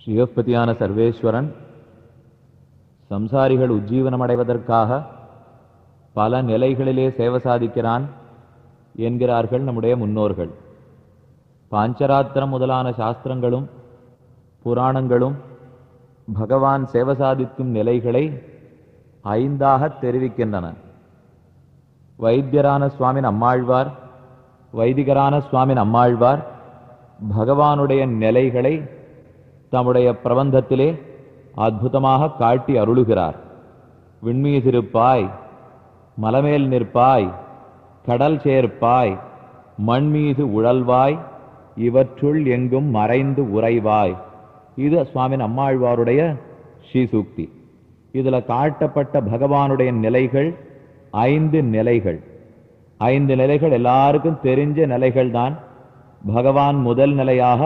சிவபதியான சர்வேஸ்வரன் சம்சாரிகள் உஜ்ஜீவனமடைவதற்காக பல நிலைகளிலே சேவை சாதிக்கிறான் என்கிறார்கள் நம்முடைய முன்னோர்கள் பாஞ்சராத்திரம் முதலான சாஸ்திரங்களும் புராணங்களும் பகவான் சேவை சாதிக்கும் நிலைகளை ஐந்தாக தெரிவிக்கின்றன வைத்தியரான சுவாமின் அம்மாழ்வார் வைதிகரான சுவாமின் அம்மாழ்வார் பகவானுடைய நிலைகளை தம்முடைய பிரபந்தத்திலே அற்புதமாக காட்டி அருளுகிறார் விண்மீதிருப்பாய் மலமேல் நிற்பாய் கடல் சேர்ப்பாய் மண்மீது உழல்வாய் இவற்றுள் எங்கும் மறைந்து உறைவாய் இது சுவாமின் அம்மாழ்வாருடைய ஸ்ரீசூக்தி இதுல காட்டப்பட்ட பகவானுடைய நிலைகள் ஐந்து நிலைகள் ஐந்து நிலைகள் எல்லாருக்கும் தெரிஞ்ச நிலைகள் தான் பகவான் முதல் நிலையாக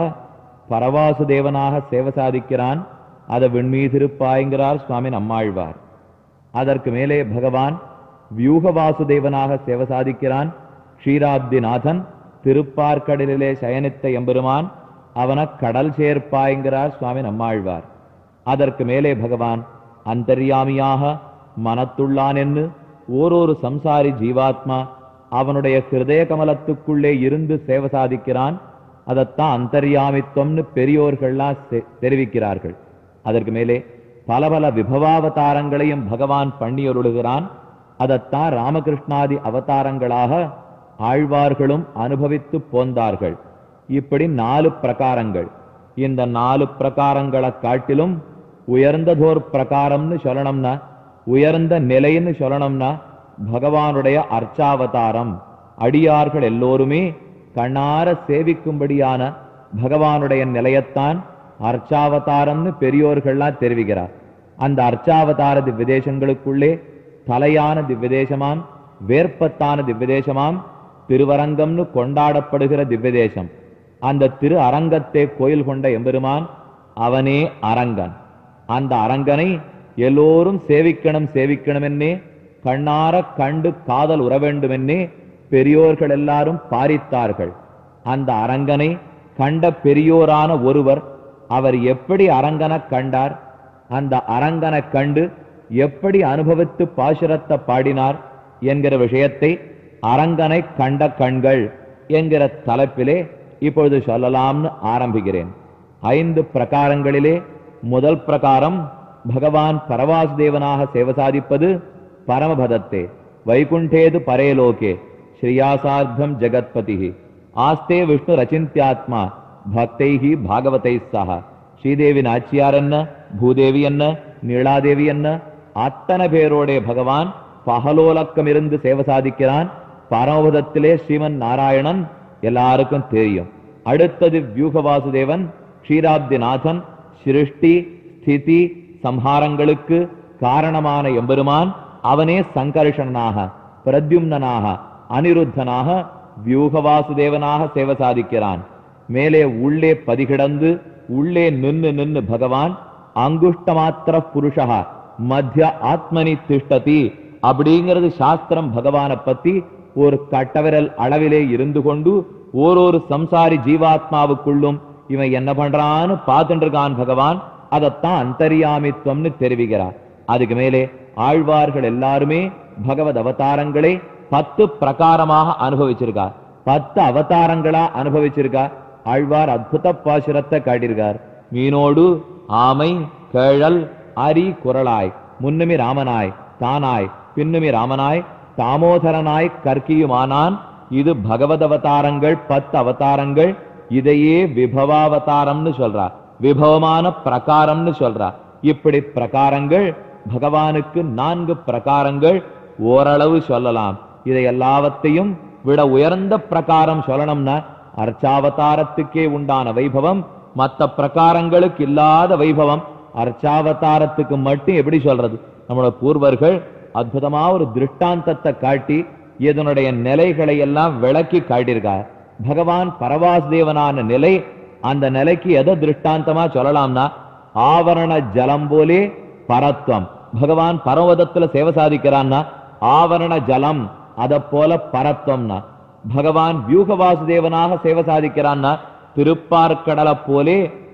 பரவாசுதேவனாக சேவை சாதிக்கிறான் அதை விண்மீதிருப்பாய்கிறார் சுவாமின் அம்மாழ்வார் அதற்கு மேலே பகவான் வியூகவாசுதேவனாக சேவை சாதிக்கிறான் க்ஷீராப்திநாதன் திருப்பார்க்கடலிலே சயனித்த எம்பெருமான் அவன கடல் சேர்ப்பாய்கிறார் சுவாமி நம்மாழ்வார் அதற்கு மேலே பகவான் அந்தர்யாமியாக மனத்துள்ளான் என்று ஓரொரு சம்சாரி ஜீவாத்மா அவனுடைய ஹிருதய கமலத்துக்குள்ளே இருந்து சேவை சாதிக்கிறான் அதைத்தான் அந்தர்யாமித்வம்னு பெரியோர்கள்லாம் செ- தெரிவிக்கிறார்கள் அதற்கு மேலே பல பல விபவாவதாரங்களையும் பகவான் பண்ணியருளுகிறான் அதைத்தான் ராமகிருஷ்ணாதி அவதாரங்களாக ஆழ்வார்களும் அனுபவித்து போந்தார்கள் இப்படி நாலு பிரகாரங்கள் இந்த நாலு பிரகாரங்களை காட்டிலும் உயர்ந்ததோர் பிரகாரம்னு சொல்லணும்னா உயர்ந்த நிலைன்னு சொல்லணும்னா பகவானுடைய அர்ச்சாவதாரம் அடியார்கள் எல்லோருமே கண்ணார சேவிக்கும்படியான பகவானுடைய நிலையத்தான் அர்ச்சாவதாரம்னு பெரியோர்கள்லாம் தெரிவிக்கிறார் அந்த அர்ச்சாவதார திவ்யதேசங்களுக்குள்ளே தலையான திவ்யதேசமாம் வேற்பத்தான திவ்யதேசமாம் திருவரங்கம்னு கொண்டாடப்படுகிற திவ்யதேசம் அந்த திரு அரங்கத்தை கோயில் கொண்ட எம்பெருமான் அவனே அரங்கன் அந்த அரங்கனை எல்லோரும் சேவிக்கணும் சேவிக்கணும் என்னே கண்ணார கண்டு காதல் உற வேண்டுமென்னே பெரியோர்கள் எல்லாரும் பாரித்தார்கள் அந்த அரங்கனை கண்ட பெரியோரான ஒருவர் அவர் எப்படி அரங்கனை கண்டார் அந்த அரங்கனை கண்டு எப்படி அனுபவித்து பாசுரத்தை பாடினார் என்கிற விஷயத்தை அரங்கனை கண்ட கண்கள் என்கிற தலைப்பிலே இப்பொழுது சொல்லலாம்னு ஆரம்பிக்கிறேன் ஐந்து பிரகாரங்களிலே முதல் பிரகாரம் பகவான் பரவாசுதேவனாக சேவை சாதிப்பது பரமபதத்தே வைகுண்டேது பரேலோகே ஸ்ரீயாசார்த்தம் ஜெகத்பதி ஆஸ்தே விஷ்ணு ரச்சிந்தியாத்மா பக்தைஹி பாகவதை சஹ ஸ்ரீதேவி நாச்சியார் என்ன பூதேவி என்ன நீளாதேவி என்ன அத்தனை பேரோட பகவான் பகலோலக்கம் இருந்து சேவை சாதிக்கிறான் பரமபதத்திலே ஸ்ரீமன் நாராயணன் எல்லாருக்கும் தெரியும் அடுத்தது வியூக வாசுதேவன் க்ஷீராப்திநாதன் சிருஷ்டி ஸ்திதி சம்ஹாரங்களுக்கு காரணமான எம்பெருமான் அவனே சங்கர்ஷனாக பிரத்யும்னனாக அனிருத்தனாக வியூக வாசுதேவனாக சேவை சாதிக்கிறான் மேலே உள்ளே பதிகிடந்து உள்ளே நின்னு நின்னு பகவான் அங்குஷ்ட மாத்திர புருஷா மத்திய ஆத்மனி திஷ்டதி அப்படிங்கிறது சாஸ்திரம் பகவானை பத்தி ஒரு கட்டவிரல் அளவிலே இருந்து கொண்டு ஓரொரு சம்சாரி ஜீவாத்மாவுக்குள்ளும் இவன் என்ன பண்றான்னு பார்த்துட்டு இருக்கான் பகவான் அதைத்தான் அந்தரியாமித்வம்னு தெரிவிக்கிறார் அதுக்கு மேலே ஆழ்வார்கள் எல்லாருமே பகவத் அவதாரங்களை பத்து பிரகாரமாக அனுபவிச்சிருக்கார் பத்து அவதாரங்களா அனுபவிச்சிருக்கார் ஆழ்வார் அற்புத பாசுரத்தை காட்டியிருக்கார் மீனோடு ஆமை கேழல் அரி குரலாய் முன்னுமி ராமனாய் தானாய் பின்னுமி ராமனாய் தாமோதரனாய் கற்கியுமானான் இது பகவத் அவதாரங்கள் பத்து அவதாரங்கள் இதையே விபவாவதாரம்னு சொல்றா விபவமான பிரகாரம்னு சொல்றா இப்படி பிரகாரங்கள் பகவானுக்கு நான்கு பிரகாரங்கள் ஓரளவு சொல்லலாம் இதை எல்லாவற்றையும் விட உயர்ந்த பிரகாரம் சொல்லணும்னா அர்ச்சாவதாரத்துக்கே உண்டான வைபவம் மத்த பிரகாரங்களுக்கு இல்லாத வைபவம் அர்ச்சாவதாரத்துக்கு மட்டும் எப்படி சொல்றது நம்மளோட பூர்வர்கள் அற்புதமா ஒரு திருஷ்டாந்தத்தை காட்டி இதனுடைய நிலைகளை எல்லாம் விளக்கி காட்டியிருக்கார் பகவான் பரவாசுதேவனான நிலை அந்த நிலைக்கு எதை திருஷ்டாந்தமா சொல்லலாம்னா ஆவரண ஜலம் போலே பரத்வம் பகவான் பரவதத்துல சேவை சாதிக்கிறான்னா ஆவரண ஜலம் அத போல பரத்வம்னா பகவான் வியூக வாசுதேவனாக சேவை சாதிக்கிறான்னா திருப்பார்க்கடலை போலே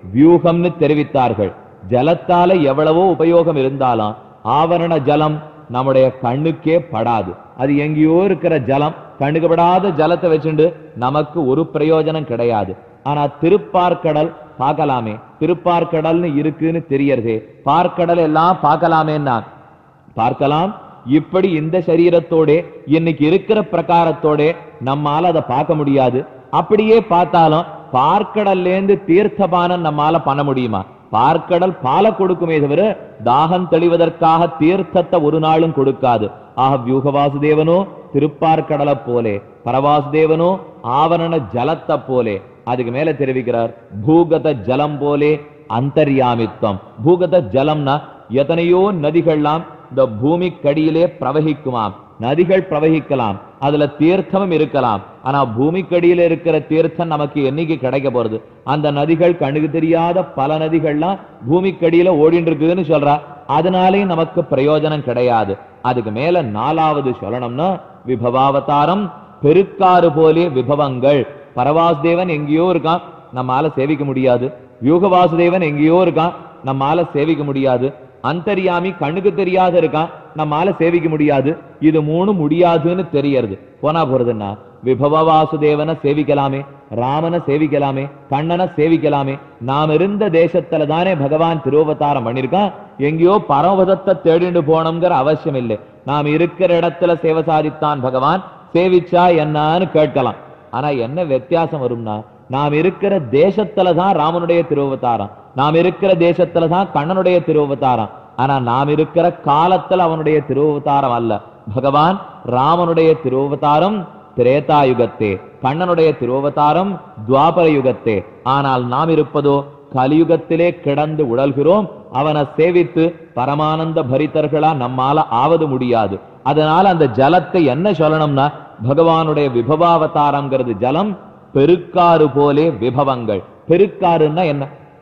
வியூகம்னு தெரிவித்தார்கள் ஜலத்தால எவ்வளவோ உபயோகம் இருந்தாலும் ஆவரண ஜலம் நம்முடைய கண்ணுக்கே படாது அது எங்கேயோ இருக்கிற ஜலம் கண்ணுக்கு படாத ஜலத்தை வச்சுண்டு நமக்கு ஒரு பிரயோஜனம் கிடையாது ஆனா திருப்பார்க்கடல் பார்க்கலாமே திருப்பார்க்கடல்னு இருக்குன்னு தெரியறதே பார்க்கடல் எல்லாம் பார்க்கலாமேன்னா பார்க்கலாம் இப்படி இந்த சரீரத்தோட இன்னைக்கு இருக்கிற பிரகாரத்தோட நம்மால அதை பார்க்க முடியாது அப்படியே பார்த்தாலும் பார்க்கடல்ல இருந்து தீர்த்தபானம் நம்மால பண்ண முடியுமா பார்க்கடல் பால கொடுக்குமே தவிர தாகம் தெளிவதற்காக தீர்த்தத்தை ஒரு நாளும் கொடுக்காது ஆக வியூக வாசுதேவனோ திருப்பார்க்கடலை போலே பரவாசுதேவனோ ஆவரண ஜலத்தை போலே அதுக்கு மேல தெரிவிக்கிறார் பூகத ஜலம் போலே அந்தர்யாமித்வம் பூகத ஜலம்னா எத்தனையோ நதிகள்லாம் இந்த பூமிக்கடியிலே பிரவகிக்குமாம் நதிகள் பிரவகிக்கலாம் அதுல தீர்த்தமும் இருக்கலாம் ஆனா பூமிக்கடியில இருக்கிற தீர்த்தம் நமக்கு என்னைக்கு கிடைக்க போறது அந்த நதிகள் கண்ணுக்கு தெரியாத பல நதிகள்லாம் பூமிக்கடியில ஓடிட்டு இருக்குதுன்னு சொல்றா அதனாலே நமக்கு பிரயோஜனம் கிடையாது அதுக்கு மேல நாலாவது சொல்லணும்னா விபவாவதாரம் பெருக்காறு போலே விபவங்கள் பரவாசுதேவன் எங்கேயோ இருக்கான் நம்மால சேவிக்க முடியாது யூக வாசுதேவன் எங்கேயோ இருக்கான் நம்மால சேவிக்க முடியாது அந்தரியாமி கண்ணுக்கு தெரியாத இருக்கான் நம்மால சேவிக்க முடியாது இது மூணு முடியாதுன்னு தெரியறது போனா போறதுன்னா விபவ வாசுதேவனை சேவிக்கலாமே ராமனை சேவிக்கலாமே கண்ணனை சேவிக்கலாமே நாம் இருந்த தேசத்துல தானே பகவான் திருவதாரம் பண்ணிருக்கான் எங்கேயோ பரமபதத்தை தேடிண்டு போனோங்கிற அவசியம் இல்லை நாம் இருக்கிற இடத்துல சேவை சாதித்தான் பகவான் சேவிச்சா என்னன்னு கேட்கலாம் ஆனா என்ன வித்தியாசம் வரும்னா நாம் இருக்கிற தேசத்துல தான் ராமனுடைய திருவதாரம் நாம் இருக்கிற தேசத்துல தான் கண்ணனுடைய திருவதாரம் ஆனா நாம் இருக்கிற காலத்துல அவனுடைய திருவதாரம் அல்ல பகவான் ராமனுடைய திருவதாரம் திரேதாயுகத்தே கண்ணனுடைய திருவதாரம் துவாபர யுகத்தே ஆனால் நாம் இருப்பதோ கலியுகத்திலே கிடந்து உழல்கிறோம் அவனை சேவித்து பரமானந்த பரிதர்களா நம்மால ஆவது முடியாது அதனால அந்த ஜலத்தை என்ன சொல்லணும்னா பகவானுடைய விபவாவதாரம்ங்கிறது ஜலம் பெருக்காறு போலே விபவங்கள் பெருக்காறுன்னா என்ன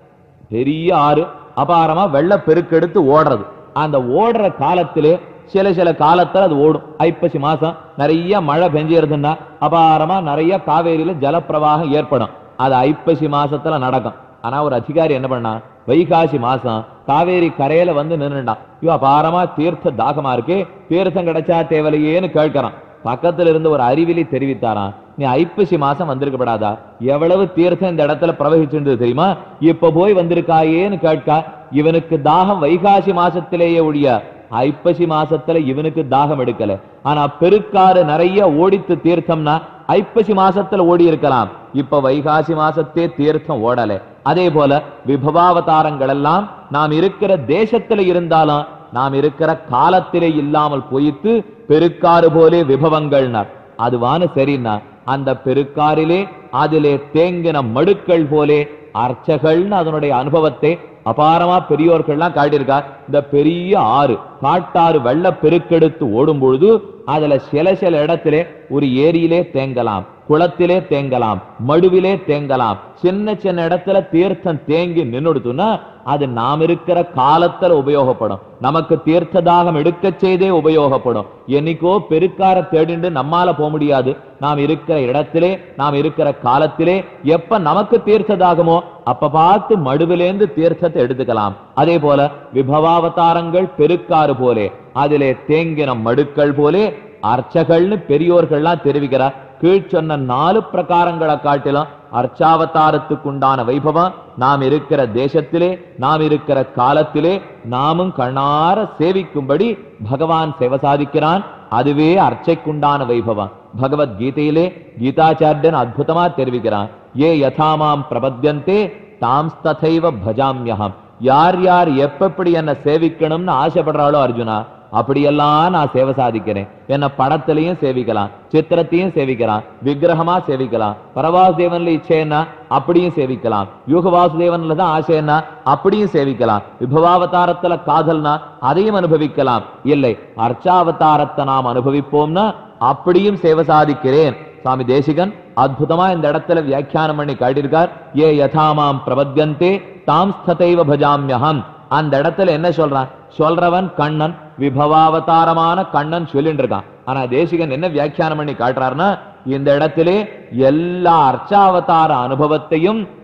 பெரிய ஆறு அபாரமா வெள்ள பெருக்கெடுத்து ஓடுறது அந்த ஓடுற காலத்திலே சில சில காலத்துல அது ஓடும் ஐப்பசி மாசம் நிறைய மழை பெஞ்சிருதுன்னா அபாரமா நிறைய காவேரியில ஜலப்பிரவாகம் ஏற்படும் அது ஐப்பசி மாசத்துல நடக்கும் ஆனா ஒரு அதிகாரி என்ன பண்ணா வைகாசி மாசம் காவேரி கரையில வந்து நின்னுட்டான் ஐயோ அபாரமா தீர்த்த தாகமா இருக்கு தீர்த்தம் கிடைச்சா தேவலையேன்னு கேட்கறான் பக்கத்துல இருந்து ஒரு அறிவிலி தெரிவித்தாராம் நீ ஐப்பசி மாசம் வந்திருக்கப்படாதா எவ்வளவு தீர்த்தம் இந்த இடத்துல பிரவகிச்சிருந்தது தெரியுமா இப்ப போய் வந்திருக்காயேன்னு கேட்கா இவனுக்கு தாகம் வைகாசி மாசத்திலேயே ஒழிய ஐப்பசி மாசத்துல இவனுக்கு தாகம் எடுக்கல ஆனா பெருக்காறு நிறைய ஓடித்து தீர்த்தம்னா ஐப்பசி மாசத்துல ஓடி இருக்கலாம் இப்ப வைகாசி மாசத்தே தீர்த்தம் ஓடல அதே போல விபவாவதாரங்கள் எல்லாம் நாம் இருக்கிற தேசத்துல இருந்தாலும் நாம் இருக்கிற காலத்திலே இல்லாமல் போயித்து பெருக்காறு போலே விபவங்கள்னார் அதுவான சரின்னா அந்த பெருக்காரிலே அதிலே தேங்கின மடுக்கள் போலே அர்ச்சகள்னு அதனுடைய அனுபவத்தை அபாரமா பெரியோர்கள்லாம் காட்டியிருக்கார் இந்த பெரிய ஆறு காட்டாறு வெள்ள பெருக்கெடுத்து ஓடும் பொழுது அதுல சில சில இடத்திலே ஒரு ஏரியிலே தேங்கலாம் குளத்திலே தேங்கலாம் மடுவிலே தேங்கலாம் சின்ன சின்ன இடத்துல தீர்த்தம் தேங்கி நின்னுடுத்துன்னா அது நாம் இருக்கிற காலத்துல உபயோகப்படும் நமக்கு தீர்த்த தாகம் எடுக்க செய்தே உபயோகப்படும் என்னைக்கோ பெருக்கார தேடிண்டு நம்மால போக முடியாது நாம் இருக்கிற இடத்திலே நாம் இருக்கிற காலத்திலே எப்ப நமக்கு தீர்த்த தாகமோ அப்ப பார்த்து மடுவிலேந்து தீர்த்தத்தை எடுத்துக்கலாம் அதே போல விபவாவதாரங்கள் பெருக்காறு போலே அதிலே தேங்கின மடுக்கள் போலே அர்ச்சகள்னு பெரியோர்கள்லாம் தெரிவிக்கிறார் கீழ் சொன்ன நாலு பிரகாரங்களை காட்டிலும் அர்ச்சாவதாரத்துக்குண்டான வைபவம் நாம் இருக்கிற தேசத்திலே நாம் இருக்கிற காலத்திலே நாமும் கண்ணார சேவிக்கும்படி பகவான் சேவை சாதிக்கிறான் அதுவே அர்ச்சைக்குண்டான வைபவம் பகவத்கீதையிலே கீதாச்சாரியன் அற்புதமா தெரிவிக்கிறான் ஏ யதாமாம் பிரபத்யந்தே தாம் ததைவ பஜாமியகம் யார் யார் எப்பப்படி என்ன சேவிக்கணும்னு ஆசைப்படுறாளோ அர்ஜுனா அப்படியெல்லாம் நான் சேவை சாதிக்கிறேன் என்ன படத்திலையும் சேவிக்கலாம் சித்திரத்தையும் சேவிக்கலாம் விக்கிரகமா சேவிக்கலாம் பரவாசுதேவன்ல இச்சைன்னா அப்படியும் சேவிக்கலாம் யூக வாசுதேவன்ல தான் ஆசைன்னா அப்படியும் சேவிக்கலாம் விபவாவதாரத்துல காதல்னா அதையும் அனுபவிக்கலாம் இல்லை அர்ச்சாவதாரத்தை நாம் அனுபவிப்போம்னா அப்படியும் சேவை சாதிக்கிறேன் சுவாமி தேசிகன் அற்புதமா இந்த இடத்துல வியாக்கியானம் பண்ணி காட்டியிருக்கார் ஏ யதாமாம் பிரபத்யந்தே தாம் ஸ்ததைவ பஜாமியகம் அந்த இடத்துல என்ன சொல்றான் சொல்றவன் கண்ணன் விபவாவதாரமான கண்ணன் சொல்லிட்டு இருக்கான் ஆனா தேசிகன் என்ன வியாக்கியானம் பண்ணி காட்டுறாருன்னா இந்த இடத்திலே எல்லா அர்ச்சாவதார அனுபவத்தையும்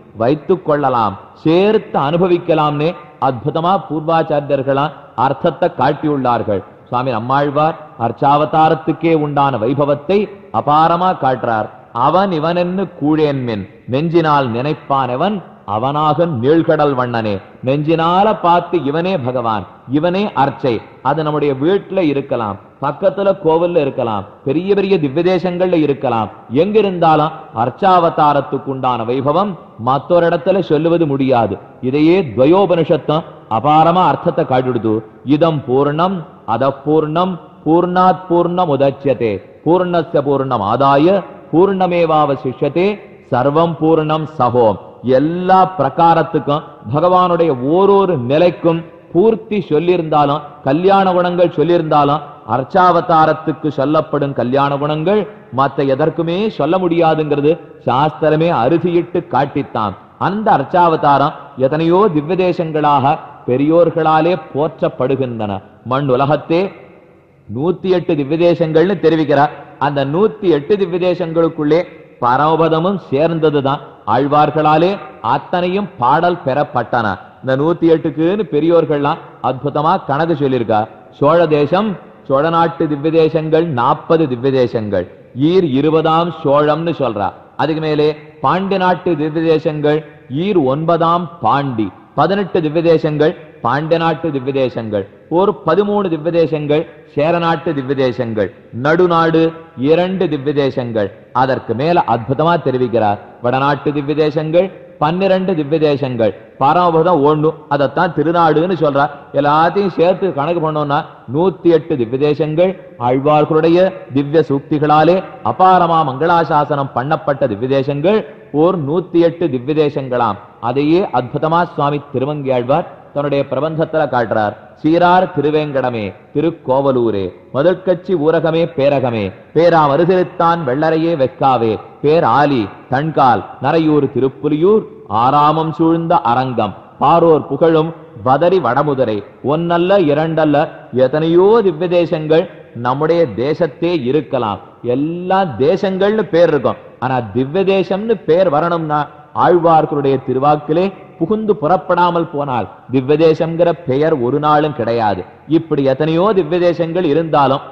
வைத்துக் கொள்ளலாம் சேர்த்து அனுபவிக்கலாம்னே அற்புதமா பூர்வாச்சாரியர்களா அர்த்தத்தை காட்டியுள்ளார்கள் சுவாமி நம்மாழ்வார் அர்ச்சாவதாரத்துக்கே உண்டான வைபவத்தை அபாரமா காட்டுறார் அவன் இவனென்னு கூழேன்மின் நெஞ்சினால் நினைப்பானவன் அவனாக நீழ்கடல் வண்ணனே நெஞ்சினால பார்த்து இவனே பகவான் இவனே அர்ச்சை அது நம்முடைய வீட்டுல இருக்கலாம் பக்கத்துல கோவில்ல இருக்கலாம் பெரிய பெரிய திவ்யதேசங்கள்ல இருக்கலாம் எங்க இருந்தாலும் அர்ச்சாவதாரத்துக்கு உண்டான வைபவம் மற்றொரு இடத்துல சொல்லுவது முடியாது இதையே துவயோபனிஷத்தம் அபாரமா அர்த்தத்தை காட்டிடுது இதம் பூர்ணம் அத பூர்ணம் பூர்ணாத் பூர்ணம் உதச்சியதே பூர்ணஸ்ய பூர்ணம் ஆதாய பூர்ணமேவாவசிஷ்யதே சர்வம் பூர்ணம் சகோம் எல்லா பிரகாரத்துக்கும் பகவானுடைய ஓரொரு நிலைக்கும் பூர்த்தி சொல்லியிருந்தாலும் கல்யாண குணங்கள் சொல்லியிருந்தாலும் அர்ச்சாவதாரத்துக்கு சொல்லப்படும் கல்யாண குணங்கள் மத்த எதற்குமே சொல்ல முடியாதுங்கிறது சாஸ்திரமே அறுதியிட்டு காட்டித்தான் அந்த அர்ச்சாவதாரம் எத்தனையோ திவ்ய தேசங்களாக பெரியோர்களாலே போற்றப்படுகின்றன மண் உலகத்தே நூத்தி எட்டு திவ்யதேசங்கள்னு தெரிவிக்கிறார் அந்த நூத்தி எட்டு திவ்யதேசங்களுக்குள்ளே பரமபதமும் சேர்ந்ததுதான் ஆழ்வார்களாலே அத்தனையும் பாடல் பெறப்பட்டன இந்த நூத்தி எட்டுக்குன்னு பெரியோர்கள்லாம் அற்புதமா கணக்கு சொல்லியிருக்கா சோழ தேசம் சோழ நாட்டு திவ்யதேசங்கள் நாற்பது திவ்யதேசங்கள் ஈர் இருபதாம் சோழம்னு சொல்றா அதுக்கு மேலே பாண்டி நாட்டு திவ்யதேசங்கள் ஈர் ஒன்பதாம் பாண்டி பதினெட்டு திவ்யதேசங்கள் பாண்டிய நாட்டு திவ்யதேசங்கள் ஒரு பதிமூணு திவ்யதேசங்கள் சேர நாட்டு திவ்யதேசங்கள் நடுநாடு இரண்டு திவ்யதேசங்கள் அதற்கு மேல அற்புதமா தெரிவிக்கிறார் வடநாட்டு திவ்யதேசங்கள் பன்னிரண்டு திவ்யதேசங்கள் பரமபதம் ஒண்ணு அதைத்தான் திருநாடுன்னு சொல்றார் எல்லாத்தையும் சேர்த்து கணக்கு பண்ணோம்னா நூத்தி எட்டு திவ்யதேசங்கள் ஆழ்வார்களுடைய திவ்ய சூக்திகளாலே அபாரமா மங்களாசாசனம் பண்ணப்பட்ட திவ்யதேசங்கள் ஓர் நூத்தி எட்டு திவ்யதேசங்களாம் அதையே அற்புதமா சுவாமி திருமங்கியாழ்வார் தன்னுடைய பிரபந்தத்துல காட்டுறார் சீரார் திருவேங்கடமே திருக்கோவலூரே மதுர்க்கட்சி ஊரகமே பேரகமே பேரா மருதிருத்தான் வெள்ளரையே வெக்காவே பேர் ஆலி தண்கால் நரையூர் திருப்புலியூர் ஆராமம் சூழ்ந்த அரங்கம் பாரோர் புகழும் வதரி வடமுதரை ஒன்னல்ல இரண்டல்ல எத்தனையோ திவ்ய தேசங்கள் நம்முடைய தேசத்தே இருக்கலாம் எல்லா தேசங்கள்னு பேர் இருக்கும் ஆனா திவ்ய தேசம்னு பேர் வரணும்னா ஆழ்வார்களுடைய திருவாக்கிலே புகுந்து புறப்படாமல் போனால் திவ்யதேசம்ங்கிற பெயர் ஒரு நாளும் கிடையாது இப்படி எத்தனையோ திவ்யதேசங்கள் இருந்தாலும்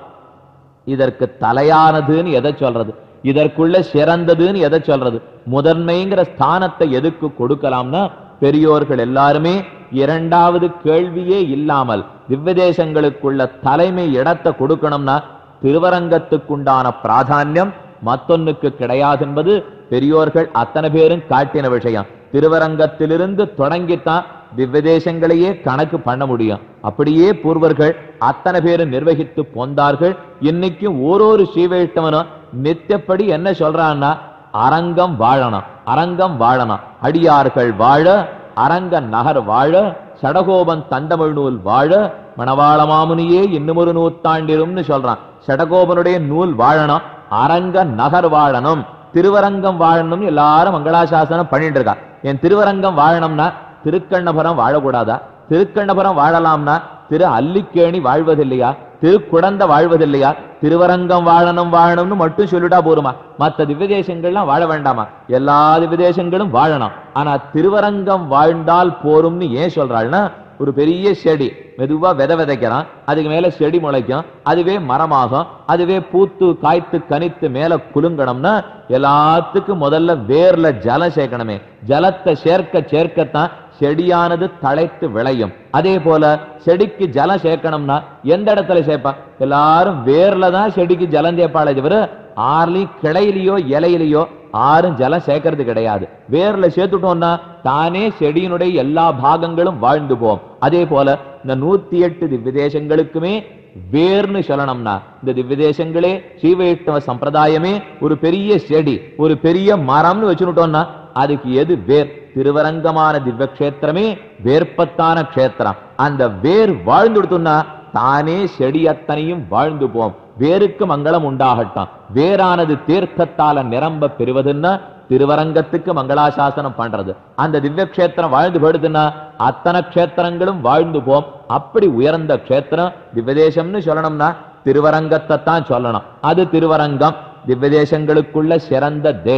இதற்கு தலையானதுன்னு எதை சொல்றது இதற்குள்ள சிறந்ததுன்னு எதை சொல்றது முதன்மைங்கிற ஸ்தானத்தை எதுக்கு கொடுக்கலாம்னா பெரியோர்கள் எல்லாருமே இரண்டாவது கேள்வியே இல்லாமல் திவ்யதேசங்களுக்குள்ள தலைமை இடத்தை கொடுக்கணும்னா திருவரங்கத்துக்குண்டான பிராதானியம் மத்தொன்னுக்கு கிடையாது என்பது பெரியோர்கள் அத்தனை பேரும் காட்டின விஷயம் திருவரங்கத்திலிருந்து தொடங்கித்தான் திவ்யதேசங்களையே கணக்கு பண்ண முடியும் அப்படியே பூர்வர்கள் அத்தனை பேரும் நிர்வகித்து போந்தார்கள் இன்னைக்கும் ஓரொரு ஸ்ரீவைஷ்ணவனும் நித்தியப்படி என்ன சொல்றான்னா அரங்கம் வாழணும் அரங்கம் வாழணும் அடியார்கள் வாழ அரங்க நகர் வாழ சடகோபன் தண்டமிழ் நூல் வாழ மணவாள மாமுனியே இன்னும் ஒரு நூத்தாண்டிரும்னு சொல்றான் சடகோபனுடைய நூல் வாழணும் அரங்க நகர் வாழணும் திருவரங்கம் வாழணும் எல்லாரும் மங்களாசாசனம் பண்ணிட்டு இருக்கா என் திருவரங்கம் வாழணும்னா திருக்கண்ணபுரம் வாழக்கூடாதா திருக்கண்ணபுரம் வாழலாம்னா திரு அல்லிக்கேணி வாழ்வதில்லையா திருக்குடந்த வாழ்வதில்லையா திருவரங்கம் வாழணும் வாழணும்னு மட்டும் சொல்லிட்டா போருமா மத்த திவ்யதேசங்கள்லாம் வாழ வேண்டாமா எல்லா திவ்யதேசங்களும் வாழணும் ஆனா திருவரங்கம் வாழ்ந்தால் போரும்னு ஏன் சொல்றாள்னா ஒரு பெரிய செடி மெதுவா விதை விதைக்கிறான் அதுக்கு மேல செடி முளைக்கும் அதுவே மரமாகும் அதுவே பூத்து காய்த்து கனித்து மேல குலுங்கணும்னா எல்லாத்துக்கும் முதல்ல வேர்ல ஜலம் சேர்க்கணுமே ஜலத்தை சேர்க்க சேர்க்கத்தான் செடியானது தழைத்து விளையும் அதே போல செடிக்கு ஜலம் சேர்க்கணும்னா எந்த இடத்துல சேர்ப்பா எல்லாரும் வேர்ல தான் செடிக்கு ஜலம் சேர்ப்பாளே தவிர ஆறுலயும் கிளையிலையோ இலையிலையோ ஆறும் ஜலம் சேர்க்கறது கிடையாது வேர்ல சேர்த்துட்டோம்னா தானே செடியினுடைய எல்லா பாகங்களும் வாழ்ந்து போம் அதே போல இந்த நூத்தி எட்டு திவ்யதேசங்களுக்குமே வேர்னு சொல்லணும்னா இந்த திவ்யதேசங்களே ஸ்ரீவைஷ்ணவ சம்பிரதாயமே ஒரு பெரிய செடி ஒரு பெரிய மரம்னு வச்சுட்டோம்னா அதுக்கு எது வேர் திருவரங்கமான திவ்ய கஷேத்திரமே வேர்ப்பத்தான கஷேத்திரம் அந்த வேர் வாழ்ந்துடுத்துன்னா தானே செடி அத்தனையும் வாழ்ந்து போம் வேருக்கு மங்களம் உண்டாகட்டும் வேறானது தீர்த்தத்தால நிரம்ப பெறுவதுன்னா திருவரங்கத்துக்கு மங்களாசாசனம் பண்றது அந்த திவ்ய கஷேத்திரம் வாழ்ந்து போயிடுதுன்னா அத்தனை கஷேத்திரங்களும் வாழ்ந்து போம் அப்படி உயர்ந்த கஷேத்திரம் திவ்யதேசம்னு சொல்லணும்னா திருவரங்கத்தை தான் சொல்லணும் அது திருவரங்கம் திவ்யதேசங்களுக்குள்ள சிறந்த தேசம்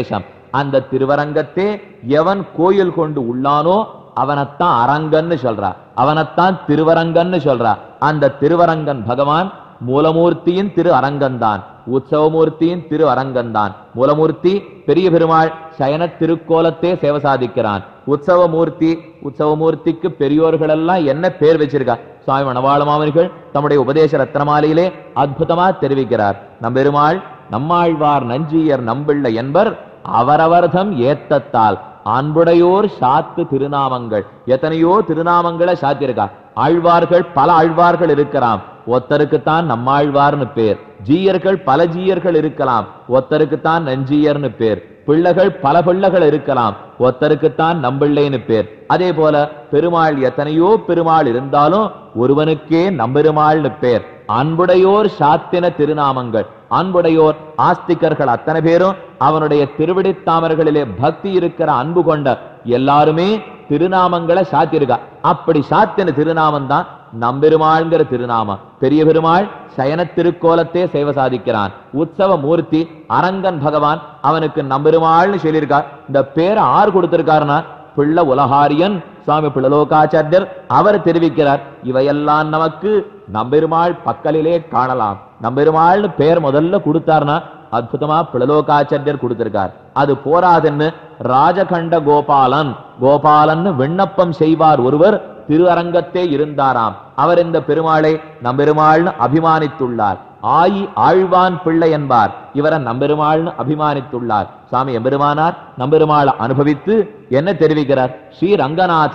அந்த திருவரங்கத்தே எவன் கோயில் கொண்டு உள்ளானோ அவனைத்தான் அரங்கன்னு சொல்றா அவனைத்தான் திருவரங்கன்னு சொல்றா அந்த திருவரங்கன் பகவான் மூலமூர்த்தியின் திரு அரங்கன்தான் உற்சவமூர்த்தியின் திரு அரங்கன்தான் மூலமூர்த்தி பெரிய பெருமாள் சயன திருக்கோலத்தே சேவை சாதிக்கிறான் உற்சவமூர்த்தி உற்சவமூர்த்திக்கு பெரியோர்கள் எல்லாம் என்ன பேர் வச்சிருக்கா சுவாமி மணவாள மாமனிகள் தம்முடைய உபதேச ரத்னமாலையிலே அற்புதமா தெரிவிக்கிறார் நம்பெருமாள் நம்மாழ்வார் நஞ்சியர் நம்பிள்ளை என்பர் அவரவர்தம் ஏத்தத்தால் அன்புடையோர் சாத்து திருநாமங்கள் எத்தனையோ திருநாமங்களை சாத்தியிருக்கா ஆழ்வார்கள் பல ஆழ்வார்கள் இருக்கலாம் ஒத்தருக்குத்தான் நம்மாழ்வார்னு பேர் ஜீயர்கள் பல ஜீயர்கள் இருக்கலாம் ஒத்தருக்குத்தான் நஞ்சீயர்னு பேர் பிள்ளைகள் பல பிள்ளைகள் இருக்கலாம் ஒத்தருக்குத்தான் நம்பிள்ளைன்னு பேர் அதே போல பெருமாள் எத்தனையோ பெருமாள் இருந்தாலும் ஒருவனுக்கே நம்பெருமாள்னு பேர் அன்புடையோர் சாத்தின திருநாமங்கள் அன்புடையோர் ஆஸ்திகர்கள் அத்தனை பேரும் அவனுடைய திருவிடித்தாமர்களிலே பக்தி இருக்கிற அன்பு கொண்ட எல்லாருமே திருநாமங்களை சாத்தியிருக்கா அப்படி சாத்தின திருநாமம் தான் நம்பெருமாள்ங்கிற திருநாமம் பெரிய பெருமாள் சயன திருக்கோலத்தே சேவை சாதிக்கிறான் உற்சவ மூர்த்தி அரங்கன் பகவான் அவனுக்கு நம்பெருமாள்னு சொல்லியிருக்கார் இந்த பேரை ஆறு கொடுத்திருக்காருன்னா பிள்ள உலகாரியன் சுவாமி பிள்ளலோகாச்சாரியர் அவர் தெரிவிக்கிறார் இவையெல்லாம் நமக்கு நம்பெருமாள் பக்கலிலே காணலாம் நம்பெருமாள்னு பேர் முதல்ல கொடுத்தார்னா அற்புதமா பிளலோகாச்சாரியர் கொடுத்திருக்கார் அது போராதுன்னு ராஜகண்ட கோபாலன் கோபாலன் விண்ணப்பம் செய்வார் ஒருவர் திரு அரங்கத்தே இருந்தாராம் அவர் இந்த பெருமாளை நம்பெருமாள்னு அபிமானித்துள்ளார் ஆயி ஆழ்வான் பிள்ளை என்பார் இவரை நம்பெருமாள்னு அபிமானித்துள்ளார் சுவாமி எம்பெருமானார் நம்பெருமாளை அனுபவித்து என்ன தெரிவிக்கிறார் ஸ்ரீ ரங்கநாத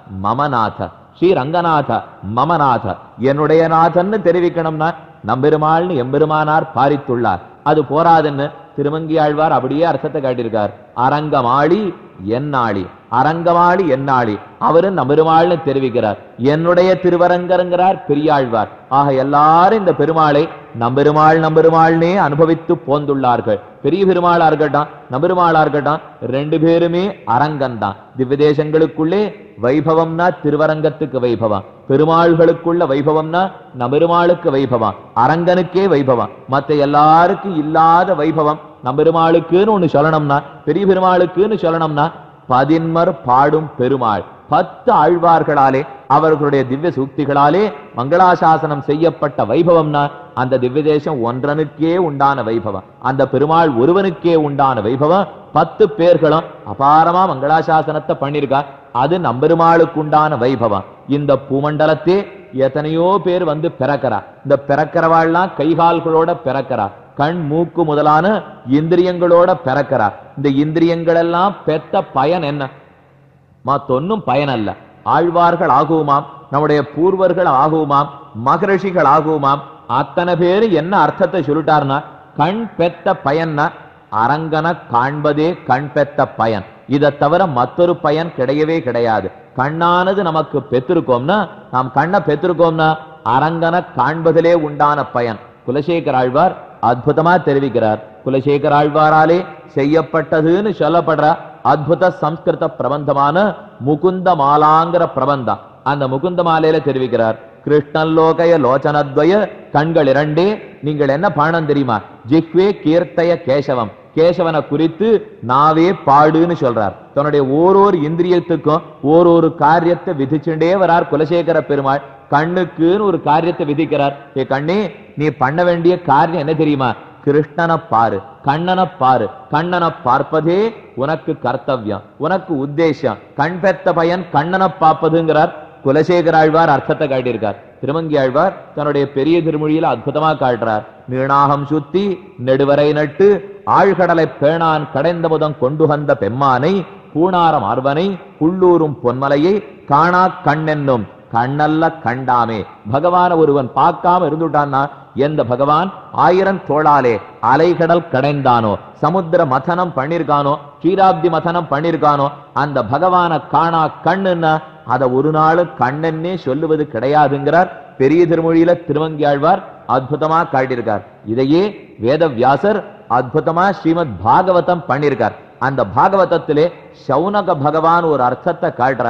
மமநாத ஸ்ரீ ரங்கநாத மமநாத என்னுடைய நாதன்னு தெரிவிக்கணும்னா நம்பெருமாள்னு எம்பெருமானார் பாரித்துள்ளார் அது போராதுன்னு திருமங்கி ஆழ்வார் அப்படியே அர்த்தத்தை காட்டியிருக்கார் அரங்கமாளி என்னாளி அரங்கமாளி என்னாளி அவரு நம்பெருமாள்னு தெரிவிக்கிறார் என்னுடைய திருவரங்கருங்கிறார் பெரியாழ்வார் ஆக எல்லாரும் இந்த பெருமாளை நம்பெருமாள் நம்பெருமாள்னே அனுபவித்து போந்துள்ளார்கள் பெரிய பெருமாளா இருக்கட்டும் நம்பெருமாளா இருக்கட்டும் ரெண்டு பேருமே அரங்கன் தான் திவ்ய தேசங்களுக்குள்ளே வைபவம்னா திருவரங்கத்துக்கு வைபவம் பெருமாள்களுக்குள்ள வைபவம்னா நம்பெருமாளுக்கு வைபவம் அரங்கனுக்கே வைபவம் மத்த எல்லாருக்கும் இல்லாத வைபவம் நம்பெருமாளுக்குன்னு ஒண்ணு சொல்லணும்னா பெரிய பெருமாளுக்குன்னு சொல்லணும்னா பதின்மர் பாடும் பெருமாள் பத்து ஆழ்வார்களாலே அவர்களுடைய திவ்ய சூக்திகளாலே மங்களாசாசனம் செய்யப்பட்ட வைபவம்னா அந்த திவ்ய தேசம் ஒன்றனுக்கே உண்டான வைபவம் அந்த பெருமாள் ஒருவனுக்கே உண்டான வைபவம் பத்து பேர்களும் அபாரமா மங்களாசாசனத்தை பண்ணிருக்கா அது நம்பெருமாளுக்கு உண்டான வைபவம் இந்த பூமண்டலத்தே எத்தனையோ பேர் வந்து பிறக்கிறா இந்த பிறக்கிறவாள்லாம் கைகால்களோட பிறக்கிறா கண் மூக்கு முதலான இந்திரியங்களோட பிறக்கிறா இந்த இந்திரியங்கள் எல்லாம் பெத்த பயன் என்ன மத்தொன்னும் பயன் அல்ல ஆழ்வார்கள் ஆகுமாம் நம்முடைய பூர்வர்கள் ஆகுமாம் மகரிஷிகள் ஆகுமாம் அத்தனை பேரு என்ன அர்த்தத்தை சொல்லிட்டார்னா கண் பெத்த பயன்னா அரங்கன காண்பதே கண் பெத்த பயன் இதை தவிர மற்றொரு பயன் கிடையவே கிடையாது கண்ணானது நமக்கு பெற்றிருக்கோம்னா நாம் கண்ணை பெற்றிருக்கோம்னா அரங்கன காண்பதிலே உண்டான பயன் குலசேகர் ஆழ்வார் அற்புதமா தெரிவிக்கிறார் குலசேகர் ஆழ்வாராலே செய்யப்பட்டதுன்னு சொல்லப்படுற அத்புத சம்ஸ்கிருத பிரபந்தமான முகுந்த மாலாங்கிற பிரபந்தம் அந்த முகுந்த மாலையில தெரிவிக்கிறார் கிருஷ்ணல்லோகய லோச்சனத்வய கண்கள் இரண்டே நீங்கள் என்ன பாடம் தெரியுமா ஜிஹ்வே கீர்த்தய கேசவம் கேசவனை குறித்து நாவே பாடுன்னு சொல்றார் தன்னுடைய ஓரோரு இந்திரியத்துக்கும் ஓரொரு காரியத்தை விதிச்சுட்டே வரார் குலசேகர பெருமாள் கண்ணுக்குன்னு ஒரு காரியத்தை விதிக்கிறார் ஏ கண்ணே நீ பண்ண வேண்டிய காரியம் என்ன தெரியுமா கிருஷ்ணனை பாரு கண்ணனை பாரு கண்ணனை பார்ப்பதே உனக்கு கர்த்தவியம் உனக்கு உத்தேசம் கண் பெத்த பயன் கண்ணனை பார்ப்பதுங்கிறார் குலசேகர ஆழ்வார் அர்த்தத்தை காட்டியிருக்கார் திருமங்கி ஆழ்வார் தன்னுடைய பெரிய திருமொழியில அற்புதமா காட்டுறார் நீணாகம் சுத்தி நெடுவரை நட்டு ஆழ்கடலை பேணான் கடைந்த முதம் கொண்டு வந்த பெம்மானை பூணாரம் ஆர்வனை புள்ளூரும் பொன்மலையை காணா கண்ணென்னும் கண்ணல்ல கண்டாமே பகவான ஒருவன் பார்க்காம இருந்துட்டான்னா எந்த பகவான் ஆயிரம் தோளாலே அலைகடல் கடைந்தானோ சமுத்திர மதனம் பண்ணிருக்கானோ கீராப்தி மதனம் பண்ணிருக்கானோ அந்த பகவான காணா கண்ணுன்னா அத ஒரு நாள் கண்ணன்னே சொல்லுவது கிடையாதுங்கிறார் பெரிய திருமொழியில திருவங்கியாழ்வார் அற்புதமா காட்டியிருக்கார் இதையே வேத வியாசர் அற்புதமா ஸ்ரீமத் பாகவதம் பண்ணியிருக்கார் அந்த பாகவதத்திலே சௌனக பகவான் ஒரு அர்த்தத்தை காட்டுறார்